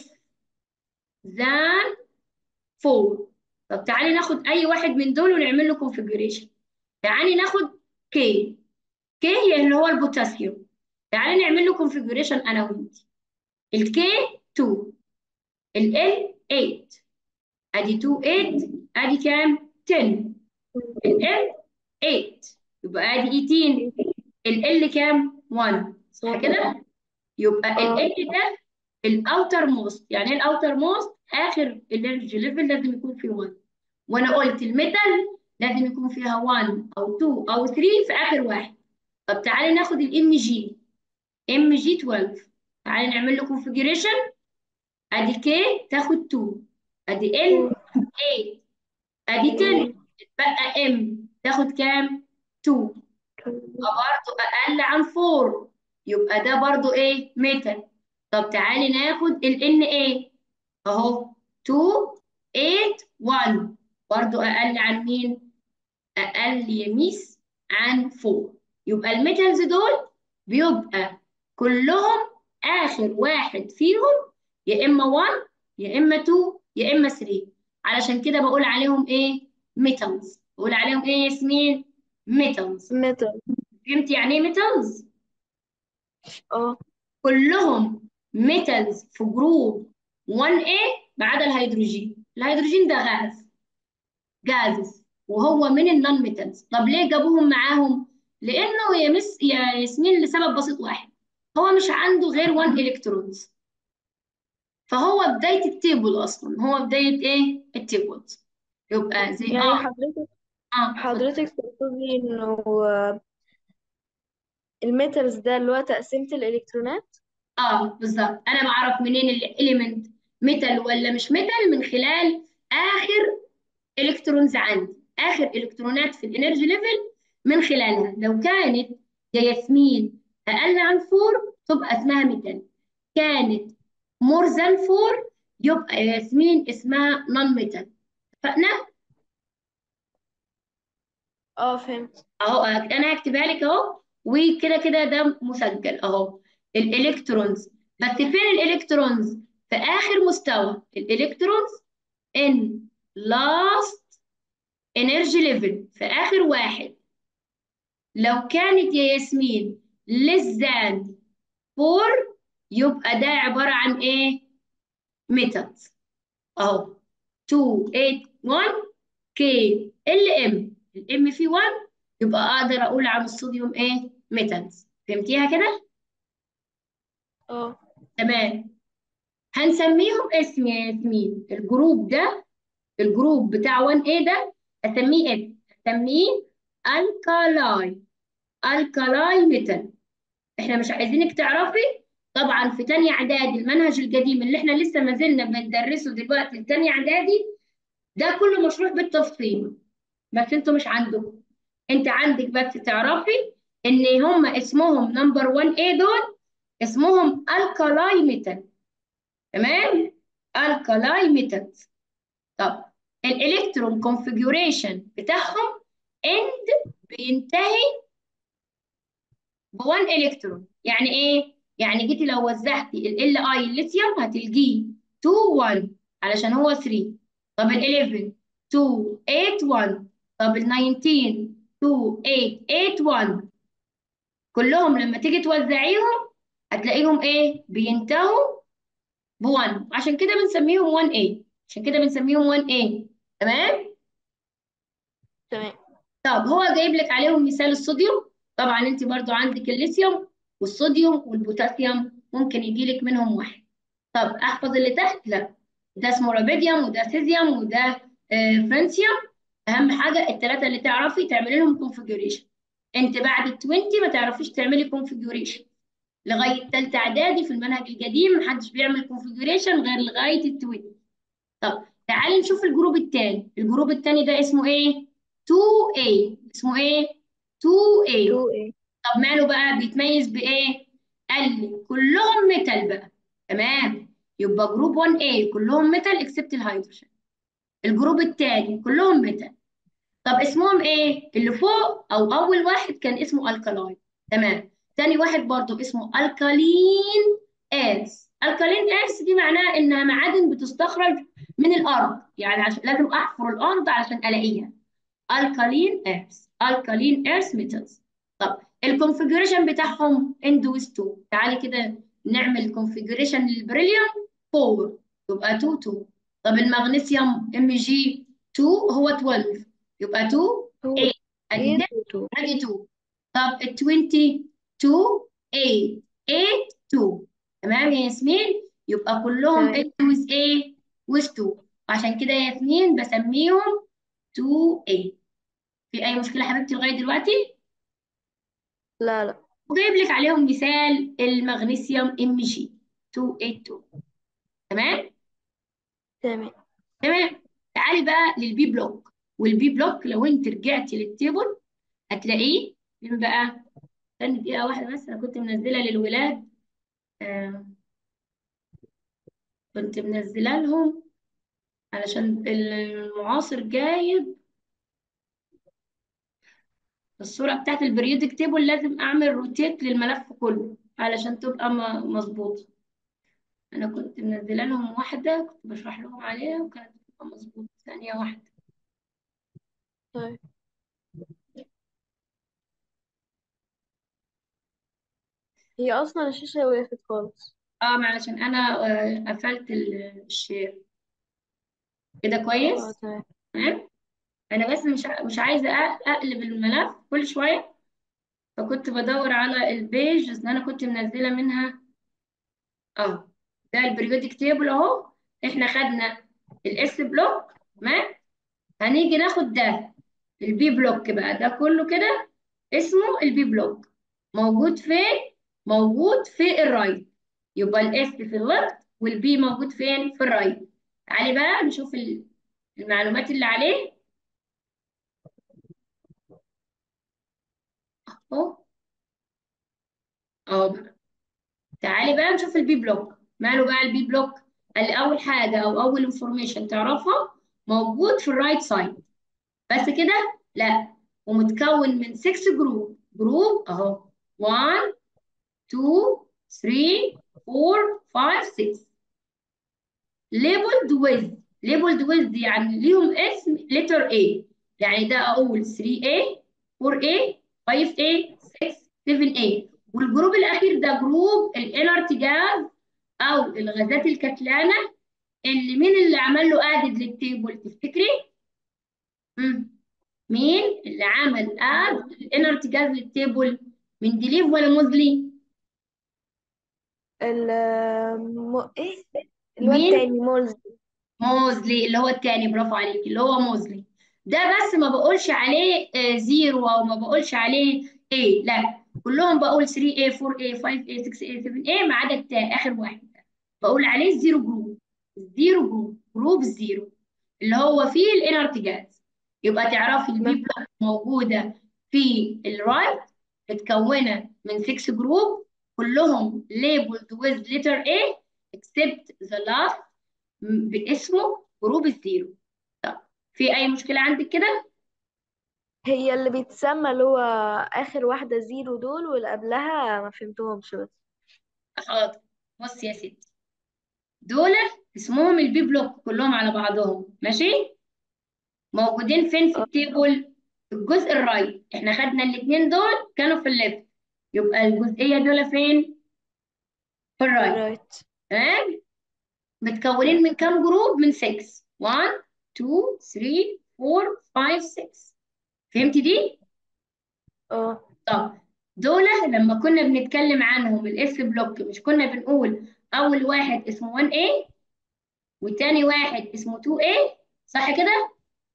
than 4 طب تعالي ناخد اي واحد من دول ونعمل له configuration تعالي ناخد K K هي اللي هو البوتاسيوم تعالي نعمل له configuration انا وانت الك 2 ال L 8 ادي 2 8 ادي كام 10 ال L 8 يبقى ادي 18 ال L كام 1 صح كده يبقى ال اه L ده الاوتر موست يعني ايه الاوتر موست اخر الانرجي ليفل لازم يكون فيه 1 وانا قلت الميتال لازم يكون فيها 1 او 2 او 3 في اخر واحد طب تعالي ناخد الام جي ام جي 12 تعالي نعمل له كونفيجريشن ادي كي تاخد 2 ادي ال 8 ادي 10 اتبقى ام تاخد كام 2 برضه اقل عن 4 يبقى ده برضه ايه ميتال طب تعالي ناخد ال ان ايه اهو 2 8 1 برضه اقل عن مين اقل يا ميس عن 4 يبقى الميتالز دول بيبقى كلهم اخر واحد فيهم يا اما 1 يا اما 2 يا اما 3 علشان كده بقول عليهم ايه ميتالز بقول عليهم ايه يا ياسمين ميتالز ميتال فهمت يعني ايه ميتالز اه كلهم ميتالز في جروب 1A ما عدا الهيدروجين الهيدروجين ده غاز جازز وهو من النون ميتالز طب ليه جابوهم معاهم لانه يا مس يا ياسمين لسبب بسيط واحد هو مش عنده غير 1 الكترونز فهو بدايه التيبل اصلا هو بدايه ايه التيبل يبقى زي يعني اه حضرتك اه اتفضل. حضرتك تقصدي انه الميتالز ده اللي هو تقسيمة الالكترونات اه بالظبط انا بعرف منين الاليمنت ميتال ولا مش ميتال من خلال اخر الكترونز عندي اخر الكترونات في الانرجي ليفل من خلالها لو كانت يا ياسمين اقل عن 4 تبقى اسمها ميتال كانت مور ذان 4 يبقى يا ياسمين اسمها نون ميتال اتفقنا اه فهمت اهو انا هكتبها لك اهو وكده كده ده مسجل اهو الالكترونز بس فين الالكترونز في اخر مستوى الالكترونز ان لاست انرجي ليفل في اخر واحد لو كانت يا ياسمين less than 4 يبقى ده عبارة عن ايه ميتالز اهو 2 8 1 كي ال ام الام فيه 1 يبقى اقدر اقول عن الصوديوم ايه ميتالز فهمتيها كده اه تمام هنسميهم اسم يا ياسمين الجروب ده الجروب بتاع 1A ده اسميه اسم اسميه الكالاي الكالاي ميتال احنا مش عايزينك تعرفي طبعا في تانية اعدادي المنهج القديم اللي احنا لسه ما زلنا بندرسه دلوقتي في تانية اعدادي ده كله مشروح بالتفصيل بس انتوا مش عندكم انت عندك بس تعرفي ان هم اسمهم نمبر 1 a دول اسمهم الكالاي ميتال تمام الكالاي ميتال طب الالكترون كونفيجوريشن بتاعهم اند بينتهي ب 1 الكترون يعني ايه يعني جيتي لو وزعتي ال اي الليثيوم هتلقيه 2 1 علشان هو 3 طب ال 11 2 8 1 طب ال 19 2 8 8 1 كلهم لما تيجي توزعيهم هتلاقيهم ايه بينتهوا ب 1 عشان كده بنسميهم 1A عشان كده بنسميهم 1A تمام تمام طب هو جايب لك عليهم مثال الصوديوم طبعا انت برضو عندك الليثيوم والصوديوم والبوتاسيوم ممكن يجي لك منهم واحد طب احفظ اللي تحت لا ده اسمه رابيديوم وده سيزيوم وده آه فرنسيوم اهم حاجه الثلاثه اللي تعرفي تعملي لهم كونفيجريشن انت بعد ال 20 ما تعرفيش تعملي كونفيجريشن لغايه ثالثه اعدادي في المنهج القديم محدش بيعمل كونفيجريشن غير لغايه ال 20 طب تعالي نشوف الجروب الثاني الجروب الثاني ده اسمه ايه 2A اسمه ايه 2A 2A طب ماله بقى بيتميز بايه قال لي كلهم ميتال بقى تمام يبقى جروب 1A كلهم ميتال اكسبت الهيدروجين الجروب الثاني كلهم ميتال طب اسمهم ايه اللي فوق او اول واحد كان اسمه الكالاين تمام تاني واحد برضو اسمه الكالين ايرث الكالين ايرث دي معناها انها معادن بتستخرج من الارض يعني عشان لازم احفر الارض عشان الاقيها الكالين ايرث الكالين ايرث ميتالز طب الكونفيجريشن بتاعهم اندوس 2 تعالي كده نعمل كونفيجريشن للبريليوم 4 يبقى 2 2 طب المغنيسيوم ام جي 2 هو 12 يبقى 2 8 ادي 8 ده و2 ادي 2 طب ال 22 8 8 2 تمام يا ياسمين يبقى كلهم تمام end with A with 2 عشان كده يا ياسمين بسميهم 2A في اي مشكله حبيبتي لغايه دلوقتي لا لا وجايب لك عليهم مثال المغنيسيوم ام جي 282 تمام تمام تمام تعالي بقى للبي بلوك والبي بلوك لو انت رجعتي للتيبل هتلاقيه فين بقى استني دقيقه واحده بس انا كنت منزله للولاد آه كنت منزله لهم علشان المعاصر جايب الصوره بتاعت البريودك تيبل لازم اعمل روتيت للملف كله علشان تبقى م- مظبوطه انا كنت منزله لهم واحده كنت بشرح لهم عليها وكانت بتبقى مظبوطه ثانيه واحده طيب هي اصلا الشاشة وقفت خالص اه ما علشان انا آه، قفلت ال- الشير كده اه كويس تمام تمام انا بس مش ع- مش عايزه أ- اقلب الملف كل شويه فكنت بدور على البيج اللي انا كنت منزله منها اه ده البريودك تيبل اهو احنا خدنا الاس بلوك تمام هنيجي ناخد ده البي بلوك بقى ده كله كده اسمه البي بلوك موجود فين موجود في الرايت يبقى الاس في الليفت والبي موجود فين في الرايت تعالي بقى نشوف ال- المعلومات اللي عليه اهو اهو بقى تعالي بقى نشوف البي بلوك ماله بقى البي بلوك قال لي اول حاجه او اول انفورميشن تعرفها موجود في الرايت سايد بس كده لا ومتكون من 6 جروب جروب اهو 1 2 3 4 5 6 labeled with labeled with يعني ليهم اسم letter A يعني ده اقول 3A 4A 5A 6 7A والجروب الاخير ده جروب الانرت جاز او الغازات الكتلانه اللي مين اللي عمل له ادد للتيبل تفتكري مم. مين اللي عمل اد الانرت جاز للتيبل مندليف ولا موزلي ال م... ايه اللي هو مين التاني مولز موزلي اللي هو التاني برافو عليك اللي هو موزلي ده بس ما بقولش عليه آه، زيرو او ما بقولش عليه ايه لا كلهم بقول 3A 4A 5A 6A 7A ما عدا التا اخر واحد ده بقول عليه الزيرو جروب الزيرو جروب جروب الزيرو اللي هو فيه الانرت جاز يبقى تعرفي البي ما بلوك موجوده في الرايت متكونه من 6 جروب كلهم labeled with letter A except the last م- باسمه جروب الزيرو طب في اي مشكله عندك كده هي اللي بيتسمى اللي هو اخر واحدة زيرو دول واللي قبلها ما فهمتهمش بس حاضر بص يا ستي دول اسمهم البي بلوك كلهم على بعضهم ماشي موجودين فين في اه التيبل في الجزء الرايت احنا خدنا الاثنين دول كانوا في الليفت يبقى الجزئيه دول فين في في الرايت الرايت تمام متكونين من كام جروب من 6 1 2 3 4 5 6 فهمتي دي اه طب دول لما كنا بنتكلم عنهم الاس بلوك مش كنا بنقول اول واحد اسمه 1A والتاني واحد اسمه 2A صح كده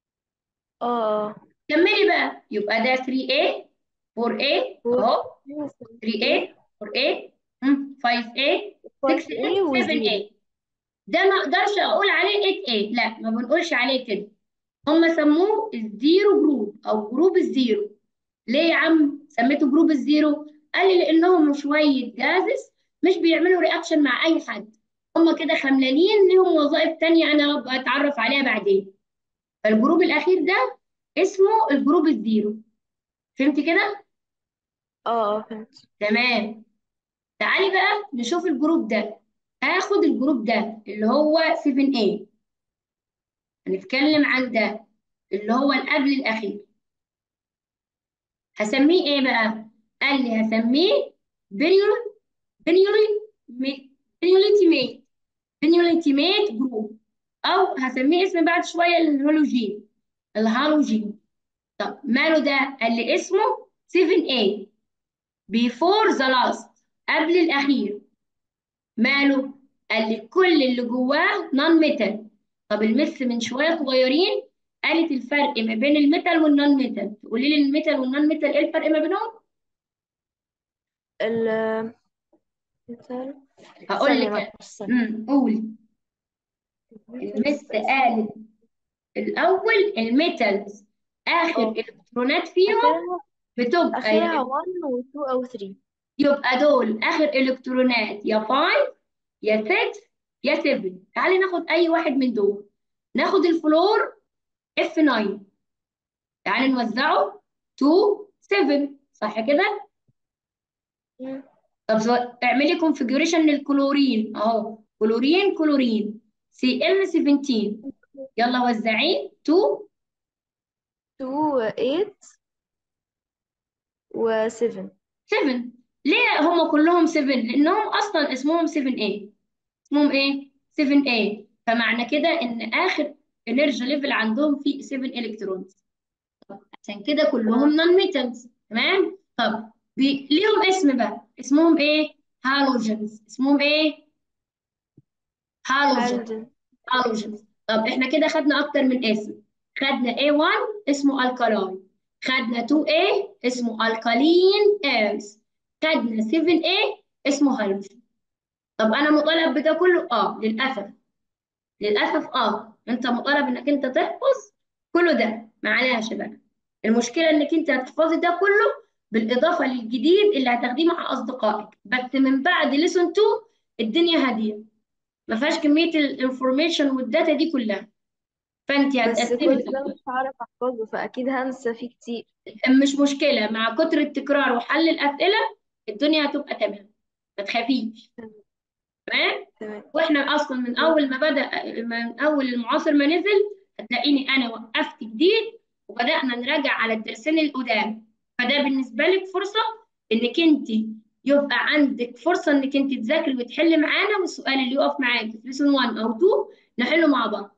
اه اه كملي بقى يبقى ده 3A 4A فور اهو ايه 3A 4A مم، 5A 5 6A ايه وزيرو 7A ده ما اقدرش اقول عليه 8A لا ما بنقولش عليه كده هم سموه الزيرو جروب او جروب الزيرو ليه يا عم سميته جروب الزيرو قال لي لانهم شويه جازس مش بيعملوا رياكشن مع اي حد هم كده خملانين ليهم وظائف تانية انا ابقى اتعرف عليها بعدين فالجروب الاخير ده اسمه الجروب الزيرو فهمت كده اه اه فهمت تمام تعالي بقى نشوف الجروب ده هاخد الجروب ده اللي هو 7A هنتكلم عن ده اللي هو اللي قبل الاخير هسميه ايه بقى قال لي هسميه بينيول بينيولي بينيوليتيميت بينيوليتيميت جروب او هسميه اسم بعد شويه الهالوجين الهالوجين طب ماله ده قال لي اسمه 7A before the last قبل الاخير ماله قال لي كل اللي جواه نون ميتال طب المس من شويه صغيرين قالت الفرق ما بين الميتال والنون ميتال تقولي لي الميتال والنون ميتال ايه الفرق ما بينهم ال مثال هقول ثانية لك أنا. معلش ثانية امم قولي المس قالت الاول الميتالز اخر اه الكترونات فيهم آخرها بتبقى آخرها يا 1 و 2 أو 3 يبقى دول اخر الكترونات يا 5 يا 6 يا 7 تعالي ناخد اي واحد من دول ناخد الفلور اف 9 تعالي نوزعه 2 7 صح كده مم. طب سو- اعملي كونفيجريشن للكلورين اهو كلورين كلورين سي ال 17 يلا وزعيه 2 2 8 و 7 7 ليه هم كلهم 7 لانهم اصلا اسمهم 7A اسمهم ايه 7A فمعنى كده ان اخر انرجي ليفل عندهم فيه 7 الكترونز عشان كده كلهم نون ميتالز تمام طب بي... ليهم اسم بقى اسمهم ايه هالوجنز اسمهم ايه هالوجن هالوجين هالوجنز طب احنا كده خدنا اكتر من اسم خدنا A1 اسمه الكالاين خدنا 2A اسمه الكالين ايرز خدنا 7A اسمه هالوجن طب انا مطالب بده كله اه للاسف للاسف اه انت مطالب انك انت تحفظ كله ده معلش بقى المشكله انك انت هتحفظي ده كله بالاضافه للجديد اللي هتاخديه مع اصدقائك بس من بعد ليسون 2 الدنيا هاديه ما فيهاش كميه الانفورميشن والداتا دي كلها فانت بس هتقسمي كل ده ده مش هعرف احفظه فاكيد هنسى فيه كتير مش مشكله مع كتر التكرار وحل الاسئله الدنيا هتبقى تمام ما تخافيش تمام تمام واحنا اصلا من اول ما بدأ من اول المعاصر ما نزل هتلاقيني انا وقفت جديد وبدأنا نراجع على الدرسين القدام فده بالنسبة لك فرصة انك انت يبقى عندك فرصة انك انت تذاكري وتحلي معانا والسؤال اللي يقف معاك في ليسون 1 او 2 نحله مع بعض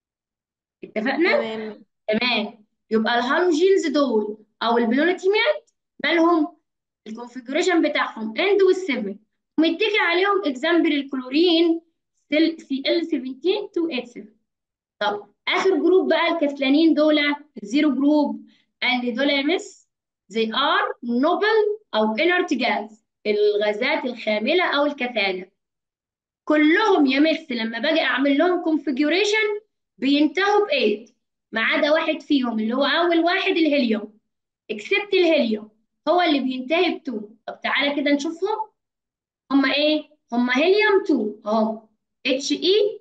اتفقنا؟ تمام تمام يبقى الهالوجينز دول او البلونيتيمات مالهم الكونفيجريشن بتاعهم اند والسيفن ومتكي عليهم اكزامبل الكلورين سي ال 17 2 87 طب اخر جروب بقى الكسلانين دول الزيرو جروب قال دول يا مس they are noble او inert gas الغازات الخامله او الكثافه كلهم يا مس لما باجي اعمل لهم configuration بينتهوا ب 8 ما عدا واحد فيهم اللي هو اول واحد الهيليوم اكسبت الهيليوم هو اللي بينتهي ب 2 طب تعالى كده نشوفهم هما ايه هما هيليوم 2 اهو اتش اي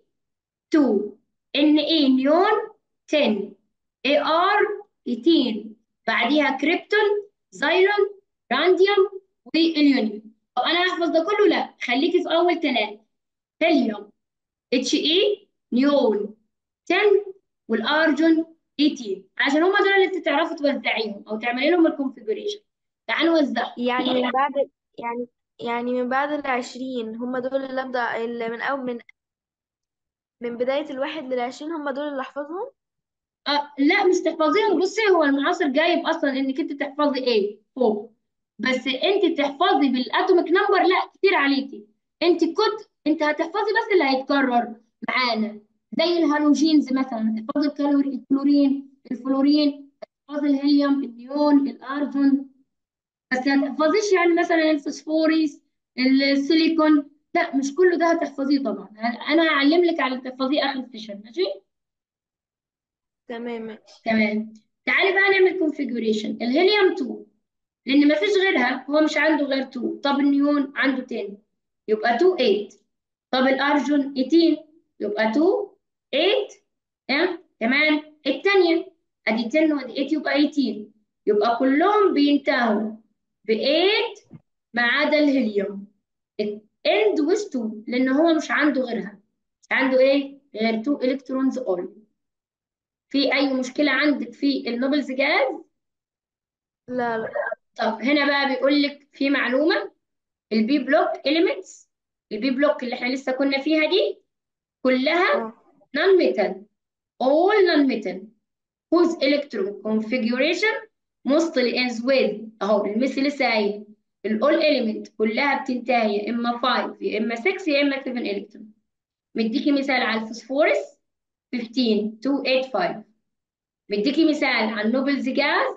2 ان اي نيون 10 اي ار 18 بعديها كريبتون زايلون رانديوم واليونيوم طب انا هحفظ ده كله لا خليكي في اول ثلاثه هيليوم اتش اي نيون 10 والارجون 18 عشان هم دول اللي انت تعرفي توزعيهم او تعملي لهم الكونفيجريشن تعالوا نوزعهم يعني من بعد يعني يعني من بعد العشرين هم دول اللي ابدا اللي من اول من من بداية الواحد للعشرين هم دول اللي احفظهم آه لا مش تحفظيهم بصي هو المعاصر جايب اصلا انك انت تحفظي ايه فوق بس انت تحفظي بالاتوميك نمبر لا كتير عليكي انت كنت انت هتحفظي بس اللي هيتكرر معانا زي الهالوجينز مثلا تحفظي الكالوري الكلورين الفلورين تحفظي الهيليوم النيون الارجون بس ما تحفظيش يعني مثلا الفوسفوريس السيليكون لا مش كله ده هتحفظيه طبعا انا هعلم لك على تحفظيه اخر السيشن ماشي تمام ماشي تمام تعالي بقى نعمل كونفيجريشن الهيليوم 2 لان مفيش غيرها هو مش عنده غير 2 طب النيون عنده 10 يبقى 2 8 طب الارجون 18 يبقى 2 8 ها كمان الثانيه ادي 10 وادي 8 يبقى 18 يبقى كلهم بينتهوا ب 8 ما عدا الهيليوم اند ويز 2 لان هو مش عنده غيرها مش عنده ايه غير 2 الكترونز اونلي في اي مشكله عندك في النوبلز جاز لا لا طب هنا بقى بيقول لك في معلومه البي بلوك اليمنتس البي بلوك اللي احنا لسه كنا فيها دي كلها اه نون ميتال all non metal whose electron configuration mostly ends with اهو المثل لسه قايل الاول element كلها بتنتهي يا اما 5 يا اما 6 يا اما 7 الكترون مديكي مثال على الفوسفورس 15 285 مديكي مثال على النوبلز جاز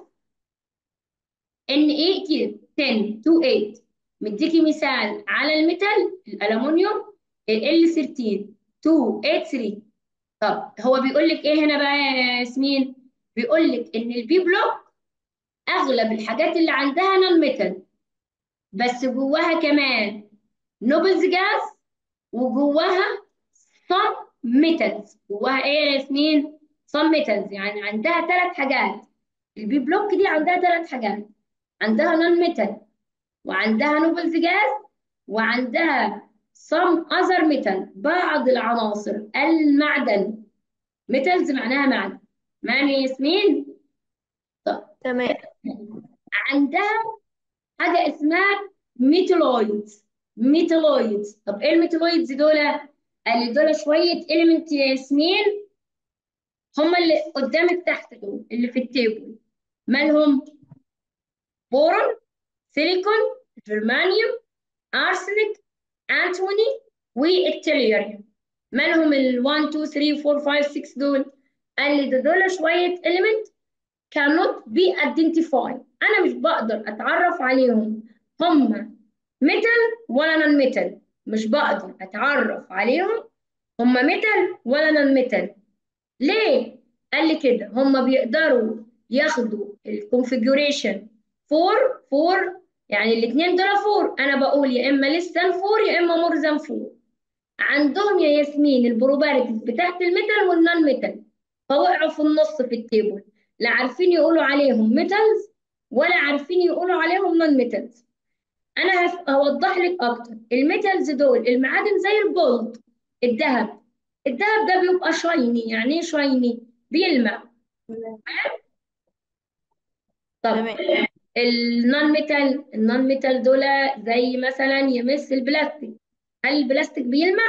ان اي كده 10 28 مديكي مثال على الميتال الالومنيوم ال 13 283 طب هو بيقول لك ايه هنا بقى يا ياسمين بيقول لك ان البي بلوك اغلب الحاجات اللي عندها نون ميتال بس جواها كمان نوبلز جاز وجواها صم ميتالز جواها ايه يا ياسمين صم ميتالز يعني عندها ثلاث حاجات البي بلوك دي عندها ثلاث حاجات عندها نون ميتال وعندها نوبلز جاز وعندها some other metal بعض العناصر المعدن ميتالز معناها معدن معنى ياسمين طب تمام عندها حاجة اسمها ميتالويدز ميتالويدز طب ايه الميتالويدز دول قال لي دول شويه اليمنت يا ياسمين هم اللي قدامك تحت دول اللي في التيبل مالهم بورون سيليكون جرمانيوم ارسنك انتوني والتليوريوم مالهم ال 1 2 3 4 5 6 دول قال لي ده دول شويه element cannot be identified انا مش بقدر اتعرف عليهم هم ميتال ولا نون ميتال مش بقدر اتعرف عليهم هم ميتال ولا نون ميتال ليه قال لي كده هم بيقدروا ياخدوا الكونفيجوريشن 4 4 يعني الاثنين دول 4 انا بقول يا اما لسه 4 يا اما مور ذان 4 عندهم يا ياسمين البروباريتيز بتاعت الميتال والنون ميتال فوقعوا في النص في التيبل لا عارفين يقولوا عليهم ميتالز ولا عارفين يقولوا عليهم نون ميتالز انا هف- هوضح لك اكتر الميتالز دول المعادن زي الجولد الذهب الذهب ده بيبقى شايني يعني ايه شايني بيلمع طب تمام النون ميتال النون ميتال دول زي مثلا يمس البلاستيك هل البلاستيك بيلمع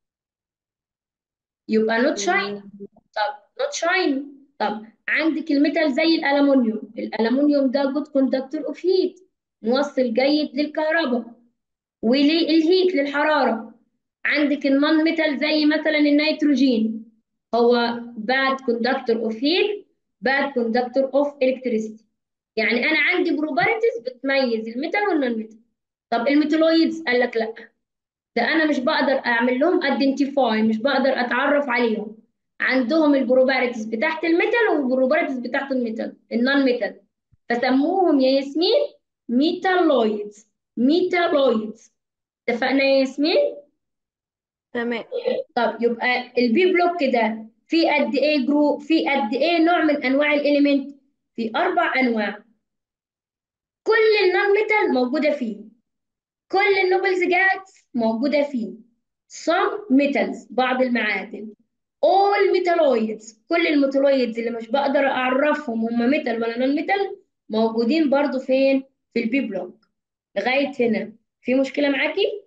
يبقى نوت شاين طب نوت شاين طب عندك الميتال زي الالومنيوم الالومنيوم ده جود كوندكتور اوف هيت موصل جيد للكهرباء وللهيت للحراره عندك النون ميتال زي مثلا النيتروجين هو bad conductor of heat bad conductor of electricity يعني انا عندي بروبرتيز بتميز الميتال والنون ميتال طب الميتالويدز قال لك لا ده انا مش بقدر اعمل لهم ايدنتيفاي مش بقدر اتعرف عليهم عندهم البروبرتيز بتاعت الميتال والبروبرتيز بتاعت الميتال النون ميتال فسموهم يا ياسمين ميتالويدز ميتالويدز اتفقنا يا ياسمين تمام طب يبقى البي بلوك ده في قد ايه جروب في قد ايه نوع من انواع الاليمنت في اربع انواع كل النون ميتال موجوده فيه كل النوبلز جاز موجوده فيه some metals بعض المعادن all metalloids كل الميتالويدز اللي مش بقدر اعرفهم هم ميتال ولا نون ميتال موجودين برضو فين في البي بلوك لغايه هنا في مشكله معاكي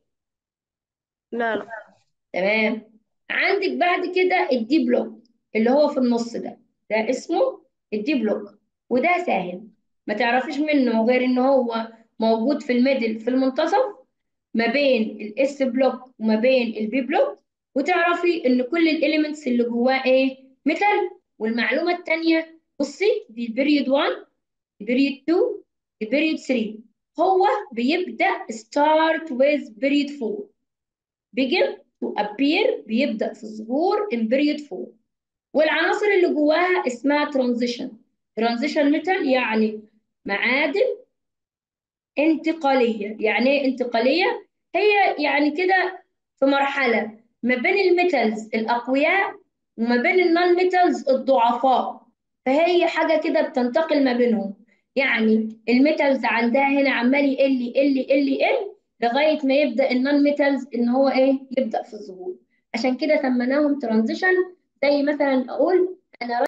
لا لا تمام عندك بعد كده الدي بلوك اللي هو في النص ده ده اسمه الدي بلوك وده سهل ما تعرفيش منه غير ان هو موجود في الميدل في المنتصف ما بين الاس بلوك وما بين البي بلوك وتعرفي ان كل الاليمنتس اللي جواه ايه ميتال والمعلومه الثانيه بصي دي البيريود 1 البيريود 2 البيريود 3 هو بيبدا start with period 4 begin to appear بيبدأ في الظهور in period 4 والعناصر اللي جواها اسمها transition transition metal يعني معادن انتقالية يعني ايه انتقالية هي يعني كده في مرحلة ما بين الميتالز الأقوياء وما بين النون ميتالز الضعفاء فهي حاجة كده بتنتقل ما بينهم يعني الميتالز عندها هنا عمال يقل يقل يقل يقل لغاية ما يبدأ النون ميتالز إن هو إيه يبدأ في الظهور عشان كده سميناهم ترانزيشن زي مثلا أقول أنا